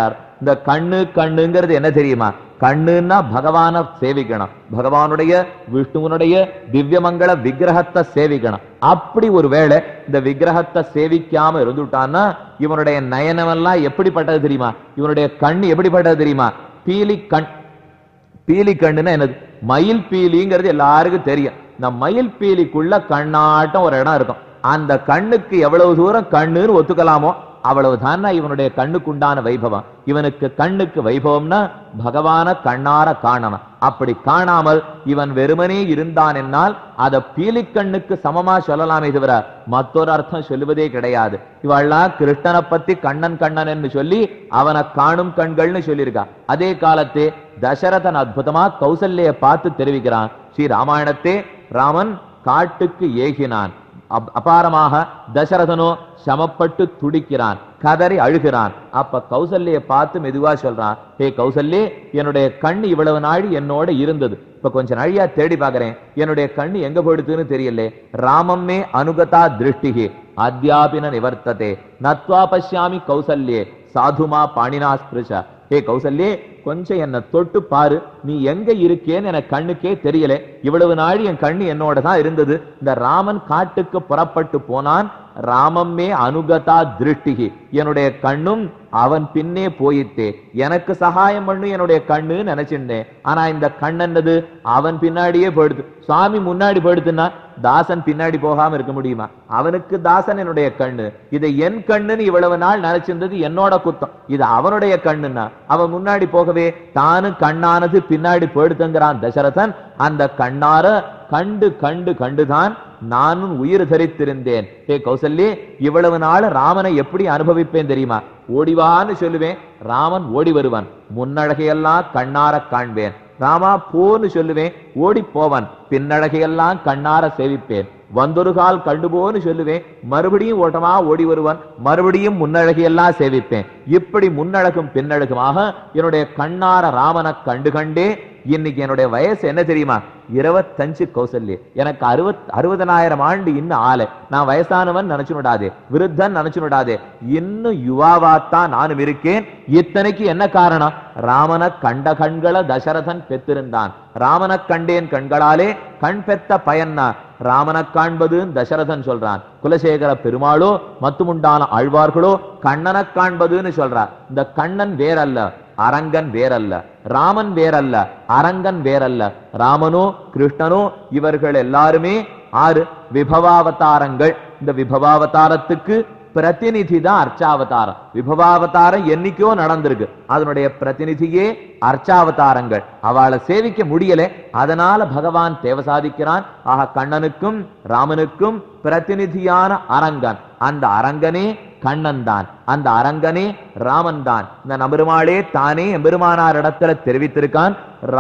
இந்த கண்ணு கண்ணுங்கிறது என்ன தெரியுமா கண்ணுன்னா பகவான சேவிக்கணும் பகவானுடைய விஷ்ணுவனுடைய திவ்யமங்கள விக்கிரகத்தை சேவிக்கணும் அப்படி ஒரு வேளை இந்த விக்கிரகத்தை சேவிக்காம இருந்துட்டான்னா இவனுடைய நயனமெல்லாம் எப்படிப்பட்டது தெரியுமா இவனுடைய கண் எப்படிப்பட்டது தெரியுமா பீலி கண் பீலி கண்ணுன்னா என்னது மயில் பீலிங்கிறது எல்லாருக்கும் தெரியும் இந்த மயில் பீலிக்குள்ள கண்ணாட்டம் ஒரு இடம் இருக்கும் அந்த கண்ணுக்கு எவ்வளவு தூரம் கண்ணுன்னு ஒத்துக்கலாமோ அவ்வளவுதான் இவனுடைய கண்ணுக்குண்டான வைபவம் இவனுக்கு கண்ணுக்கு வைபவம்னா பகவான கண்ணார காணணும் அப்படி காணாமல் இவன் வெறுமனே இருந்தான் என்னால் அத பீலிக்கண்ணுக்கு சமமா சொல்லலாமே தவிர மற்றொரு அர்த்தம் சொல்லுவதே கிடையாது இவள்லாம் கிருஷ்ணனை பத்தி கண்ணன் கண்ணன் என்று சொல்லி அவனை காணும் கண்கள்னு சொல்லியிருக்கா அதே காலத்தே தசரதன் அற்புதமா கௌசல்ய பார்த்து தெரிவிக்கிறான் ஸ்ரீ ராமாயணத்தே ராமன் காட்டுக்கு ஏகினான் அப்- அபாரமாக தசரதனோ சமப்பட்டு துடிக்கிறான் கதறி அழுகிறான் அப்ப கௌசல்ய பார்த்து மெதுவா சொல்றான் ஹே கௌசல்யே என்னுடைய கண் இவ்வளவு நாள் என்னோட இருந்தது இப்ப கொஞ்ச நாழியா தேடி பாக்குறேன் என்னுடைய கண் எங்க போயிடுதுன்னு தெரியல ராமம்மே அனுகதா திருஷ்டிகி அத்தியாபின நிவர்த்ததே நத்வா பஷ்யாமி கௌசல்யே சாதுமா பாணினா ஸ்பிருஷ ஹே கௌசல்யே கொஞ்சம் என்ன தொட்டு பாரு நீ எங்க இருக்கேன்னு எனக்கு கண்ணுக்கே தெரியல இவ்வளவு நாள் என் கண்ணு என்னோட தான் இருந்தது இந்த ராமன் காட்டுக்கு புறப்பட்டு போனான் ராமம்மே அனுகதா திருஷ்டிகி என்னுடைய கண்ணும் அவன் பின்னே போயிட்டே எனக்கு சகாயம் பண்ணு என்னுடைய கண்ணு நினைச்சிருந்தேன் ஆனா இந்த கண்ணன்னது அவன் பின்னாடியே போயிடுது சுவாமி முன்னாடி போயிடுதுன்னா தாசன் பின்னாடி போகாம இருக்க முடியுமா அவனுக்கு தாசன் என்னுடைய கண்ணு இதை என் கண்ணுன்னு இவ்வளவு நாள் நினைச்சிருந்தது என்னோட குத்தம் இது அவனுடைய கண்ணுன்னா அவன் முன்னாடி போகவே தானும் கண்ணானது பின்னாடி போயிடுதுங்கிறான் தசரதன் அந்த கண்ணார கண்டு கண்டு கண்டுதான் நானும் உயிர் தரித்திருந்தேன் ஹே கௌசல்யே இவ்வளவு நாள் ராமனை எப்படி அனுபவிப்பேன் தெரியுமா ஓடிவான்னு சொல்லுவேன் ராமன் ஓடி வருவான் முன்னழகையெல்லாம் கண்ணார காண்பேன் ராமா போன்னு சொல்லுவேன் ஓடி போவன் பின்னழகையெல்லாம் கண்ணார சேவிப்பேன் வந்தொரு கால் கண்டுபோன்னு சொல்லுவேன் மறுபடியும் ஓட்டமா ஓடி வருவான் மறுபடியும் முன்னழகையெல்லாம் சேவிப்பேன் இப்படி முன்னழகும் பின்னழகுமாக என்னுடைய கண்ணார ராமனை கண்டு கண்டே இன்னைக்கு என்னுடைய வயசு என்ன தெரியுமா இருபத்தஞ்சு கௌசல்யே எனக்கு அறுபத் அறுபதனாயிரம் ஆண்டு இன்னும் ஆளு நான் வயசானவன் நினைச்சு விடாதே விருத்தன் நினைச்சு விடாதே இன்னும் யுவாவாத்தான் நானும் இருக்கேன் இத்தனைக்கு என்ன காரணம் ராமனை கண்ட கண்களை தசரதன் பெற்றிருந்தான் ராமனை கண்டேன் கண்களாலே கண் பெத்த பயன்னா ராமனை காண்பது தசரதன் சொல்றான் குலசேகர பெருமாளோ மத்துமுண்டான ஆழ்வார்களோ கண்ணனை காண்பதுன்னு சொல்றார் இந்த கண்ணன் வேறல்ல அரங்கன் வேறல்ல ராமன் வேறல்ல அரங்கன் வேறல்ல ராமனோ கிருஷ்ணனோ இவர்கள் எல்லாருமே ஆறு விபவாவதாரங்கள் இந்த விபவாவதாரத்துக்கு பிரதிநிதி தான் அர்ச்சாவதாரம் விபவாவதாரம் என்னைக்கோ நடந்திருக்கு அதனுடைய பிரதிநிதியே அர்ச்சாவதாரங்கள் அவளை சேவிக்க முடியல அதனால பகவான் தேவ சாதிக்கிறான் ஆக கண்ணனுக்கும் ராமனுக்கும் பிரதிநிதியான அரங்கன் அந்த அரங்கனே கண்ணன் தான் அந்த அரங்கனே ராமன் தான் இந்த நபெருமாளே தானே எம்பெருமானார் இடத்துல தெரிவித்திருக்கான்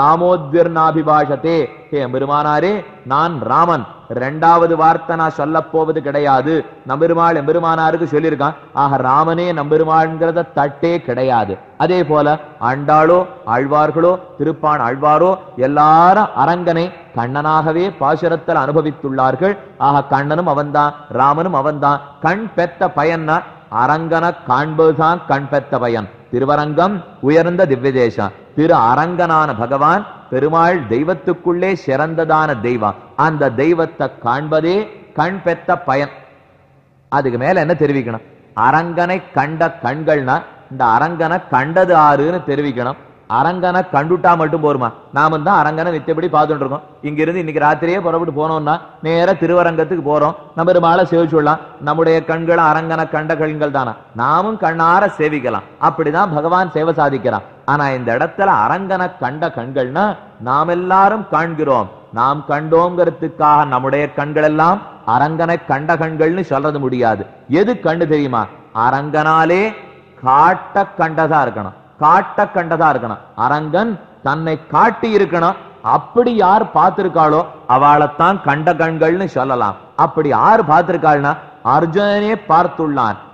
ராமோத்விர்நாபிபாஷத்தே ஹே எம்பெருமானாரே நான் ராமன் ரெண்டாவது வார்த்தை நான் சொல்ல போவது கிடையாது நம்பெருமாள் எம்பெருமானாருக்கு சொல்லியிருக்கான் ஆக ராமனே நம்பெருமாள்ங்கிறத தட்டே கிடையாது அதே போல ஆண்டாளோ ஆழ்வார்களோ திருப்பான் ஆழ்வாரோ எல்லாரும் அரங்கனை கண்ணனாகவே பாசுரத்தில் அனுபவித்துள்ளார்கள் ஆக கண்ணனும் அவன்தான் ராமனும் அவன்தான் கண் பெத்த பயன்னா அரங்கன காண்பதுதான் கண் பெத்த பயன் திருவரங்கம் உயர்ந்த திவ்ய தேசம் திரு அரங்கனான பகவான் பெருமாள் தெய்வத்துக்குள்ளே சிறந்ததான தெய்வம் அந்த தெய்வத்தை காண்பதே கண் பெத்த பயன் அதுக்கு மேல என்ன தெரிவிக்கணும் அரங்கனை கண்ட கண்கள்னா இந்த அரங்கனை கண்டது ஆறுன்னு தெரிவிக்கணும் அரங்கனை கண்டுட்டா மட்டும் போருமா நாம தான் அரங்கனை நித்தபடி பார்த்துட்டு இருக்கோம் இங்க இருந்து இன்னைக்கு ராத்திரியே புறப்பட்டு போனோம்னா நேரா திருவரங்கத்துக்கு போறோம் நம்ம பெருமாளை சேவிச்சுடலாம் நம்முடைய கண்கள் அரங்கனை கண்ட கண்கள் தானா நாமும் கண்ணார சேவிக்கலாம் அப்படிதான் பகவான் சேவை சாதிக்கிறான் ஆனா இந்த இடத்துல அரங்கனை கண்ட கண்கள்னா நாம் எல்லாரும் காண்கிறோம் நாம் கண்டோங்கிறதுக்காக நம்முடைய கண்கள் எல்லாம் அரங்கனை கண்ட கண்கள்னு சொல்றது முடியாது எது கண்டு தெரியுமா அரங்கனாலே காட்ட கண்டதா இருக்கணும் காட்ட கண்டதா இருக்கணும் அரங்கன் தன்னை காட்டி இருக்கணும் அப்படி யார் பார்த்திருக்காளோ அவளைத்தான் கண்ட கண்கள்னு சொல்லலாம் அப்படி யார் பார்த்திருக்காள்னா அர்ஜுனனே பார்த்துள்ளான்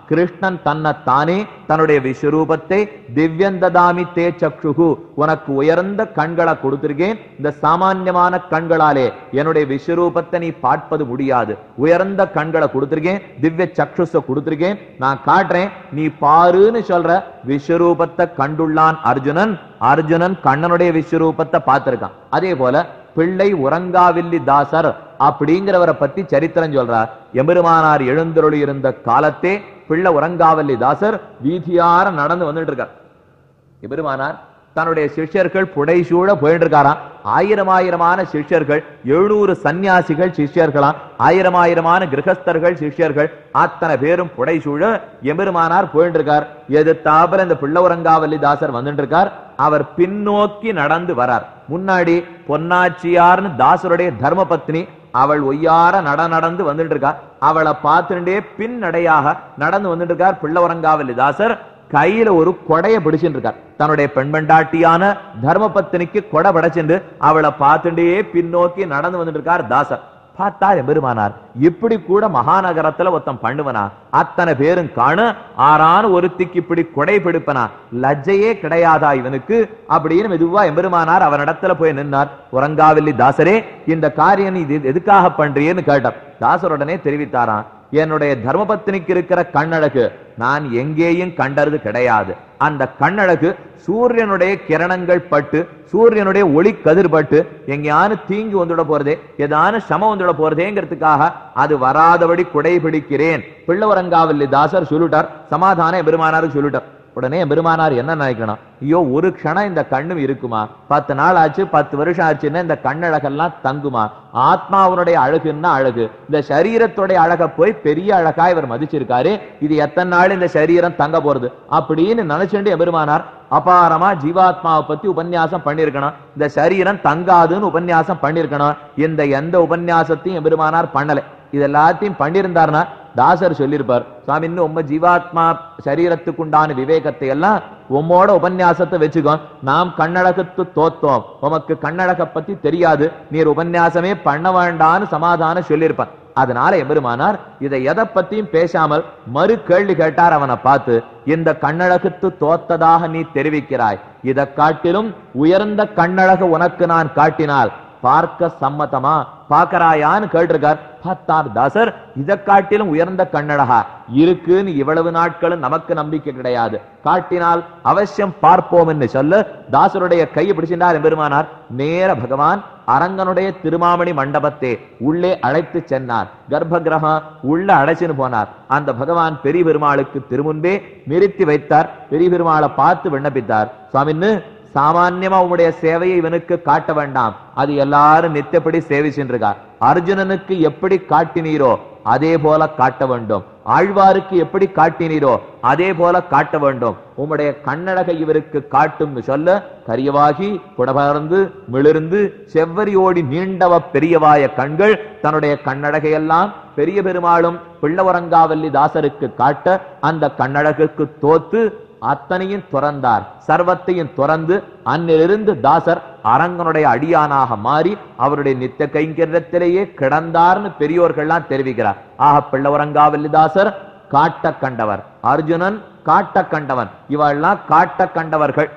கிருஷ்ணன் தன்னை தானே தன்னுடைய விஸ்வரூபத்தை திவ்யந்ததாமி தே சக்ஷுகு உனக்கு உயர்ந்த கண்களை கொடுத்திருக்கேன் இந்த சாமான்யமான கண்களாலே என்னுடைய விஸ்வரூபத்தை நீ பார்ப்பது முடியாது உயர்ந்த கண்களை கொடுத்திருக்கேன் திவ்ய சக்ஷுஸ கொடுத்திருக்கேன் நான் காட்டுறேன் நீ பாருன்னு சொல்ற விஸ்வரூபத்தை கண்டுள்ளான் அர்ஜுனன் அர்ஜுனன் கண்ணனுடைய விஸ்வரூபத்தை பார்த்திருக்கான் அதே போல பிள்ளை உறங்காவில்லி தாசர் அப்படிங்கிறவரை பத்தி சரித்திரம் சொல்றார் எம்பெருமானார் எழுந்தருளி இருந்த காலத்தே பிள்ளை உறங்காவல்லி தாசர் வீதியார நடந்து வந்துட்டு இருக்கார் எபெருமானார் தன்னுடைய சிஷ்யர்கள் புடைசூழ போயிட்டு இருக்காராம் ஆயிரம் ஆயிரமான சிஷ்யர்கள் எழுநூறு சந்நியாசிகள் சிஷ்யர்களாம் ஆயிரம் ஆயிரமான கிரகஸ்தர்கள் சிஷ்யர்கள் அத்தனை பேரும் புடைசூழ எபெருமானார் போயிட்டு இருக்கார் எதிர்த்தாப்புல இந்த பிள்ளவரங்காவல்லி தாசர் வந்துட்டு இருக்கார் அவர் பின்னோக்கி நடந்து வரார் முன்னாடி பொன்னாச்சியார்னு தாசருடைய தர்ம பத்னி அவள் ஒய்யார நட நடந்து வந்துட்டு இருக்கா அவளை பார்த்துட்டே பின்னடையாக நடந்து வந்துட்டு இருக்கார் பிள்ளவரங்காவல்லி தாசர் கையில ஒரு கொடைய பிடிச்சுட்டு இருக்கார் தன்னுடைய பெண்பண்டாட்டியான தர்மபத்தினிக்கு கொடை படைச்சுண்டு அவளை பார்த்துட்டே பின்னோக்கி நடந்து வந்துட்டு இருக்கார் தாசர் பார்த்தார் எம்பெருமானார் இப்படி கூட மகாநகரத்துல ஒருத்தன் பண்ணுவனா அத்தனை பேரும் காண ஆறான ஒருத்திக்கு இப்படி கொடை பிடிப்பனா லஜ்ஜையே கிடையாதா இவனுக்கு அப்படின்னு மெதுவா எம்பெருமானார் அவனிடத்துல போய் நின்னார் உறங்காவில்லி தாசரே இந்த காரியம் நீ இது எதுக்காக பண்றியேன்னு கேட்டார் தாசர் உடனே தெரிவித்தாராம் என்னுடைய தர்மபத்தினிக்கு இருக்கிற கண்ணழகு நான் எங்கேயும் கண்டது கிடையாது அந்த கண்ணழகு சூரியனுடைய கிரணங்கள் பட்டு சூரியனுடைய ஒளி கதிர்பட்டு எங்கேயானு தீங்கி வந்துட போறதே ஏதான சம வந்துட போறதேங்கிறதுக்காக அது வராதபடி குடை பிடிக்கிறேன் பிள்ளவரங்காவல்லி தாசர் சொல்லிட்டார் சமாதானம் பெருமானாரு சொல்லிட்டார் உடனே பெருமானார் என்ன நினைக்கணும் ஐயோ ஒரு க்ஷணம் இந்த கண்ணும் இருக்குமா பத்து நாள் ஆச்சு பத்து வருஷம் ஆச்சுன்னா இந்த கண்ணழகெல்லாம் தங்குமா ஆத்மாவனுடைய அழகுன்னா அழகு இந்த சரீரத்துடைய அழக போய் பெரிய அழகா இவர் மதிச்சிருக்காரு இது எத்தனை நாள் இந்த சரீரம் தங்க போறது அப்படின்னு நினைச்சுட்டு எபெருமானார் அபாரமா ஜீவாத்மாவை பத்தி உபன்யாசம் பண்ணிருக்கணும் இந்த சரீரம் தங்காதுன்னு உபன்யாசம் பண்ணிருக்கணும் இந்த எந்த உபன்யாசத்தையும் எபெருமானார் பண்ணல இது எல்லாத்தையும் பண்ணியிருந்தாருன்னா தாசர் சொல்லியிருப்பார் சுவாமி இன்னும் உம்ம ஜீவாத்மா சரீரத்துக்கு உண்டான விவேகத்தை எல்லாம் உம்மோட உபன்யாசத்தை வச்சுக்கோ நாம் கண்ணழகத்து தோத்தோம் உமக்கு கண்ணழக பத்தி தெரியாது நீர் உபன்யாசமே பண்ண வேண்டான்னு சமாதானம் சொல்லியிருப்பான் அதனால எம்பெருமானார் இதை எதை பத்தியும் பேசாமல் மறு கேள்வி கேட்டார் அவனை பார்த்து இந்த கண்ணழகுத்து தோத்ததாக நீ தெரிவிக்கிறாய் இதை காட்டிலும் உயர்ந்த கண்ணழகு உனக்கு நான் காட்டினால் பார்க்க சம்மதமா பாக்கறாயான்னு கேட்டிருக்கார் பார்த்தார் தாசர் இதை காட்டிலும் உயர்ந்த கண்ணழகா இருக்குன்னு இவ்வளவு நாட்களும் நமக்கு நம்பிக்கை கிடையாது காட்டினால் அவசியம் பார்ப்போம் என்று சொல்ல தாசருடைய கையை பிடிச்சிருந்தார் பெருமானார் நேர பகவான் அரங்கனுடைய திருமாமணி மண்டபத்தை உள்ளே அழைத்து சென்னார் கர்ப்ப கிரகம் உள்ள அழைச்சின்னு போனார் அந்த பகவான் பெரிய பெருமாளுக்கு திருமுன்பே நிறுத்தி வைத்தார் பெரிய பெருமாளை பார்த்து விண்ணப்பித்தார் சுவாமின்னு சாமான்யமா உங்களுடைய சேவையை இவனுக்கு காட்ட வேண்டாம் அது எல்லாரும் நித்தப்படி சேவை சென்றிருக்கார் அர்ஜுனனுக்கு எப்படி காட்டினீரோ அதே போல காட்ட வேண்டும் ஆழ்வாருக்கு எப்படி காட்டினீரோ அதே போல காட்ட வேண்டும் உம்முடைய கண்ணழகை இவருக்கு காட்டும்னு சொல்ல கரியவாகி புடபர்ந்து மிளிர்ந்து செவ்வரியோடி நீண்டவ பெரியவாய கண்கள் தன்னுடைய கண்ணழகையெல்லாம் பெரிய பெருமாளும் பிள்ளவரங்காவல்லி தாசருக்கு காட்ட அந்த கண்ணழகுக்கு தோத்து அத்தனையும் துறந்தார் சர்வத்தையும் துறந்து அன்னிலிருந்து தாசர் அரங்கனுடைய அடியானாக மாறி அவருடைய நித்த கைங்கரியத்திலேயே கிடந்தார்னு பெரியோர்கள்லாம் தெரிவிக்கிறார் ஆக பிள்ளவரங்காவல்லி தாசர் காட்ட கண்டவர் அர்ஜுனன் காட்ட கண்டவன் இவெல்லாம் காட்ட கண்டவர்கள்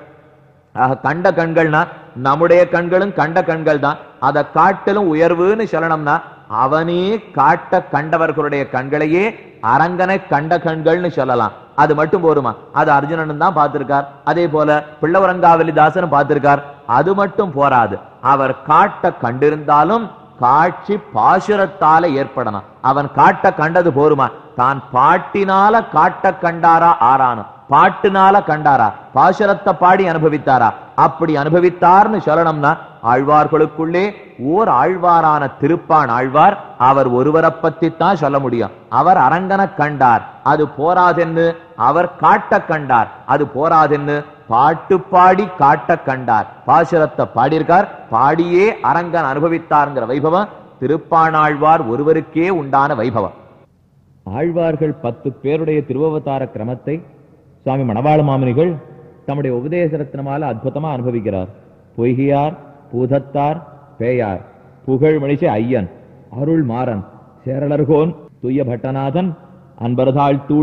ஆக கண்ட கண்கள்னா நம்முடைய கண்களும் கண்ட கண்கள் தான் அதை காட்டிலும் உயர்வுன்னு சொல்லணும்னா அவனே காட்ட கண்டவர்களுடைய கண்களையே அரங்கனை கண்ட கண்கள்னு சொல்லலாம் அது மட்டும் போருமா அது அர்ஜுனன் தான் பார்த்திருக்கார் அதே போல பிள்ளவரங்காவலி தாசனும் பார்த்திருக்கார் அது மட்டும் போராது அவர் காட்ட கண்டிருந்தாலும் காட்சி பாசுரத்தால ஏற்படணும் அவன் காட்ட கண்டது போருமா தான் பாட்டினால காட்ட கண்டாரா ஆறானும் பாட்டுனால கண்டாரா பாசுரத்தை பாடி அனுபவித்தாரா அப்படி அனுபவித்தார்னு சொல்லணும்னா ஆழ்வார்களுக்குள்ளே ஓர் ஆழ்வாரான திருப்பான் ஆழ்வார் அவர் ஒருவரை பத்தி தான் சொல்ல முடியும் அவர் அரங்கன கண்டார் அது போராதென்னு அவர் காட்ட கண்டார் அது போராதென்னு பாட்டு பாடி காட்ட கண்டார் பாசுரத்தை பாடியிருக்கார் பாடியே அரங்கன் அனுபவித்தார்ங்கிற வைபவம் திருப்பானாழ்வார் ஒருவருக்கே உண்டான வைபவம் ஆழ்வார்கள் பத்து பேருடைய திருவவதார கிரமத்தை சுவாமி மணவாள மாமுனிகள் தம்முடைய உபதேச ரத்னமால அற்புதமா அனுபவிக்கிறார் பொய்கையார் பூதத்தார் பேயார் புகழ் மணிசை ஐயன் அருள் மாறன் சேரலர்கோன் துய்ய பட்டநாதன் அன்பர்தாள் தூளி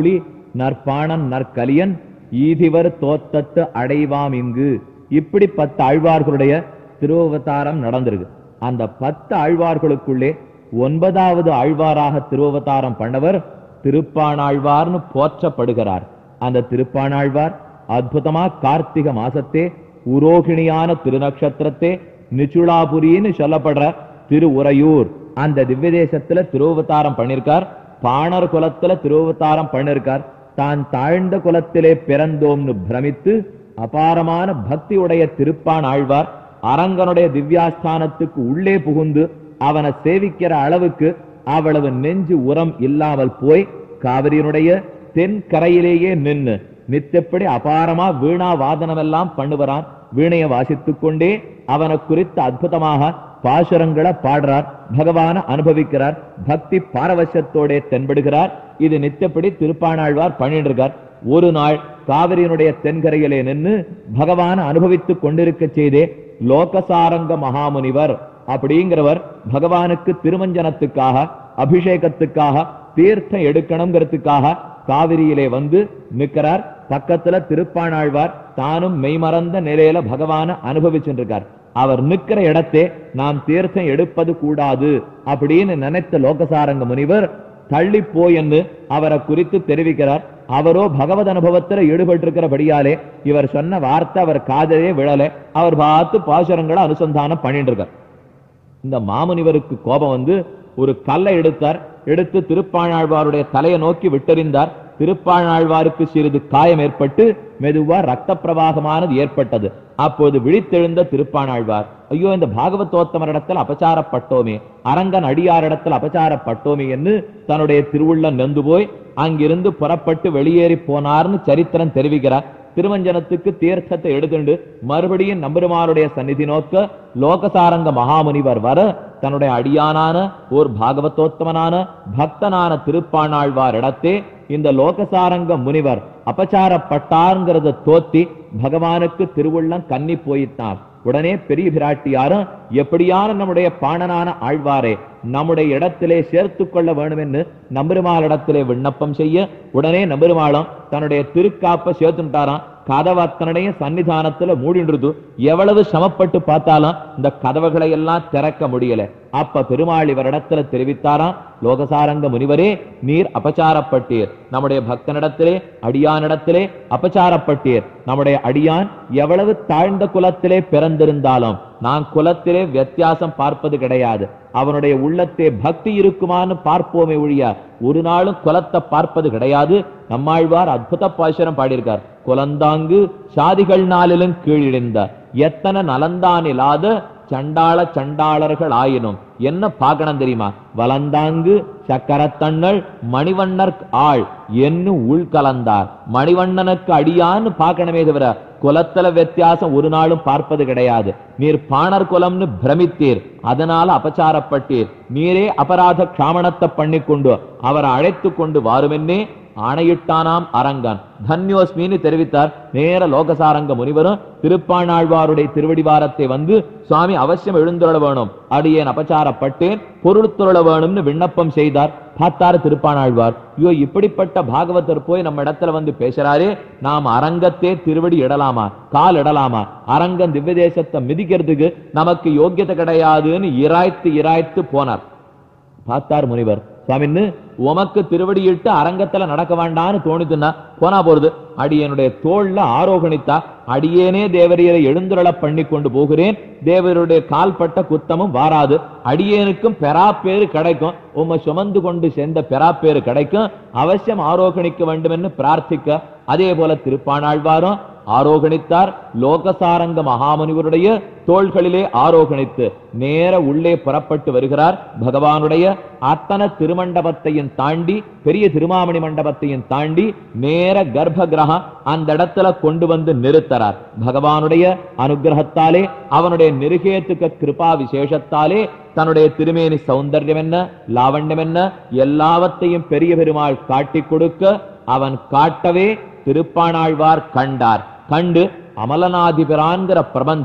நற்பாணன் நற்கலியன் ஈதிவர் தோத்தத்து அடைவாம் இங்கு இப்படி பத்து ஆழ்வார்களுடைய திருவவதாரம் நடந்திருக்கு அந்த பத்து ஆழ்வார்களுக்குள்ளே ஒன்பதாவது ஆழ்வாராக திருவவதாரம் பண்ணவர் திருப்பாணாழ்வார்னு போற்றப்படுகிறார் அந்த திருப்பாணாழ்வார் அற்புதமா கார்த்திக மாசத்தே உரோகிணியான திருநக்ஷத்திரத்தே நிச்சுளாபுரின்னு சொல்லப்படுற திரு உறையூர் அந்த திவ்ய தேசத்துல திருவவதாரம் பண்ணிருக்கார் பாணர் குலத்துல திருவவதாரம் பண்ணிருக்கார் தான் தாழ்ந்த குலத்திலே பிறந்தோம்னு பிரமித்து அபாரமான பக்தி உடைய திருப்பான் ஆழ்வார் அரங்கனுடைய திவ்யாஸ்தானத்துக்கு உள்ளே புகுந்து அவனை சேவிக்கிற அளவுக்கு அவ்வளவு நெஞ்சு உரம் இல்லாமல் போய் காவிரியினுடைய தென் கரையிலேயே நின்னு நித்தப்படி அபாரமா வீணா வாதனம் எல்லாம் பண்ணுவரான் வீணைய வாசித்துக் கொண்டே அவனை குறித்து அற்புதமாக பாசுரங்களை பாடுறார் பகவான அனுபவிக்கிறார் பக்தி பாரவசத்தோட தென்படுகிறார் இது நித்தப்படி திருப்பாணாழ்வார் பண்ணிட்டு இருக்கார் ஒரு நாள் காவிரியினுடைய தென்கரையிலே நின்னு பகவான அனுபவித்துக் கொண்டிருக்க செய்தே லோகசாரங்க மகாமுனிவர் அப்படிங்கிறவர் பகவானுக்கு திருமஞ்சனத்துக்காக அபிஷேகத்துக்காக தீர்த்தம் எடுக்கணுங்கிறதுக்காக காவிரியிலே வந்து நிற்கிறார் பக்கத்துல திருப்பாணாழ்வார் தானும் மெய்மறந்த நிலையில பகவான அனுபவிச்சுட்டு இருக்கார் அவர் நிக்கிற இடத்தே நாம் தீர்த்தம் எடுப்பது கூடாது அப்படின்னு நினைத்த லோகசாரங்க முனிவர் தள்ளி போயென்னு அவரை குறித்து தெரிவிக்கிறார் அவரோ பகவத் அனுபவத்துல ஈடுபட்டிருக்கிறபடியாலே இவர் சொன்ன வார்த்தை அவர் காதலே விழல அவர் பார்த்து பாசுரங்களை அனுசந்தானம் பண்ணிட்டு இருக்கார் இந்த மாமுனிவருக்கு கோபம் வந்து ஒரு கல்லை எடுத்தார் எடுத்து திருப்பாணாழ்வாருடைய தலையை நோக்கி விட்டறிந்தார் திருப்பாணாழ்வாருக்கு சிறிது காயம் ஏற்பட்டு மெதுவா ரத்த பிரவாகமானது ஏற்பட்டது அப்போது விழித்தெழுந்த திருப்பாணாழ்வார் ஐயோ இந்த பாகவத்தோத்தமரிடத்தில் அபச்சாரப்பட்டோமே அரங்கன் அடியாரிடத்தில் அபச்சாரப்பட்டோமே என்று தன்னுடைய திருவுள்ளம் நொந்து போய் அங்கிருந்து புறப்பட்டு வெளியேறி போனார்னு சரித்திரம் தெரிவிக்கிறார் திருமஞ்சனத்துக்கு தீர்த்தத்தை எடுத்துண்டு மறுபடியும் நம்பெருமானுடைய சந்நிதி நோக்க லோகசாரங்க மகாமுனிவர் வர தன்னுடைய அடியானான ஓர் பாகவத்தோத்தமனான பக்தனான திருப்பாணாழ்வார் இடத்தே இந்த லோகசாரங்க முனிவர் அபச்சாரப்பட்டாருங்கிறத தோத்தி பகவானுக்கு திருவுள்ளம் கன்னி போயிட்டார் உடனே பெரிய பிராட்டியாரும் எப்படியான நம்முடைய பாணனான ஆழ்வாரே நம்முடைய இடத்திலே சேர்த்து கொள்ள வேண்டும் என்று நம்பெருமாளிடத்திலே விண்ணப்பம் செய்ய உடனே நம்பெருமாளும் தன்னுடைய திருக்காப்ப சேர்த்துட்டாராம் கதவத்தனுடைய சன்னிதானத்துல மூடின்றது எவ்வளவு சமப்பட்டு பார்த்தாலும் இந்த கதவுகளை எல்லாம் திறக்க முடியல அப்ப பெருமாள் இவரிடத்துல தெரிவித்தாராம் லோகசாரங்க முனிவரே நீர் அபச்சாரப்பட்டீர் நம்முடைய பக்தனிடத்திலே அடியானிடத்திலே அபச்சாரப்பட்டீர் நம்முடைய அடியான் எவ்வளவு தாழ்ந்த குலத்திலே பிறந்திருந்தாலும் நான் குலத்திலே வித்தியாசம் பார்ப்பது கிடையாது அவனுடைய உள்ளத்தே பக்தி இருக்குமான்னு பார்ப்போமே ஒழிய ஒரு நாளும் குலத்தை பார்ப்பது கிடையாது நம்மாழ்வார் அற்புத பாசுரம் பாடியிருக்கார் குலந்தாங்கு சாதிகள் நாளிலும் கீழிழிந்த எத்தனை நலந்தான் இல்லாத சண்டாள சண்டாளர்கள் ஆயினும் என்ன பார்க்கணும் தெரியுமா வலந்தாங்கு சக்கரத்தண்ணல் மணிவண்ணர் ஆள் என்ன உள் கலந்தார் மணிவண்ணனுக்கு அடியான்னு பார்க்கணுமே தவிர குலத்துல வித்தியாசம் ஒரு நாளும் பார்ப்பது கிடையாது நீர் பாணர் குலம்னு பிரமித்தீர் அதனால அபச்சாரப்பட்டீர் நீரே அபராத க்ஷாமணத்தை பண்ணிக்கொண்டு அவரை அழைத்து கொண்டு வாருமென்னே ஆணையிட்டானாம் அரங்கன் தன்யோஸ்மின்னு தெரிவித்தார் நேர லோகசாரங்க முனிவரும் திருப்பாணாழ்வாருடைய திருவடிவாரத்தை வந்து சுவாமி அவசியம் எழுந்துருள வேணும் அடியேன் அபச்சாரப்பட்டேன் பொருள் துருள வேணும்னு விண்ணப்பம் செய்தார் பார்த்தாரு திருப்பாணாழ்வார் ஐயோ இப்படிப்பட்ட பாகவதர் போய் நம்ம இடத்துல வந்து பேசுறாரே நாம் அரங்கத்தே திருவடி இடலாமா கால் இடலாமா அரங்கம் திவ்ய தேசத்தை மிதிக்கிறதுக்கு நமக்கு யோக்கியத்தை கிடையாதுன்னு இராய்த்து இராய்த்து போனார் பார்த்தார் முனிவர் சுவாமின்னு உமக்கு திருவடியிட்டு அரங்கத்துல நடக்க வேண்டான்னு தோணுதுன்னா போனா போறது அடியனுடைய தோல்ல ஆரோகணித்தா அடியேனே தேவரியரை எழுந்துருள பண்ணி கொண்டு போகிறேன் தேவருடைய கால்பட்ட குத்தமும் வாராது அடியேனுக்கும் பெறாப்பேறு கிடைக்கும் உம்மை சுமந்து கொண்டு சேர்ந்த பெறாப்பேறு கிடைக்கும் அவசியம் ஆரோகணிக்க வேண்டும் என்று பிரார்த்திக்க அதே போல திருப்பாணாழ்வாரும் ஆரோகணித்தார் லோகசாரங்க மகாமுனிவருடைய தோள்களிலே ஆரோகணித்து நேர உள்ளே புறப்பட்டு வருகிறார் பகவானுடைய அத்தனை திருமண்டபத்தையும் தாண்டி பெரிய திருமாமணி மண்டபத்தையும் தாண்டி நேர கர்ப்ப கிரகம் அந்த இடத்துல கொண்டு வந்து நிறுத்தறார் பகவானுடைய அனுகிரகத்தாலே அவனுடைய நிருகேத்துக்க கிருபா விசேஷத்தாலே தன்னுடைய திருமேனி சௌந்தர்யம் என்ன லாவண்யம் என்ன எல்லாவற்றையும் பெரிய பெருமாள் காட்டிக் கொடுக்க அவன் காட்டவே திருப்பாணாழ்வார் கண்டார் கண்டு அமலநாதிபிரான்கிற பிரபந்தம்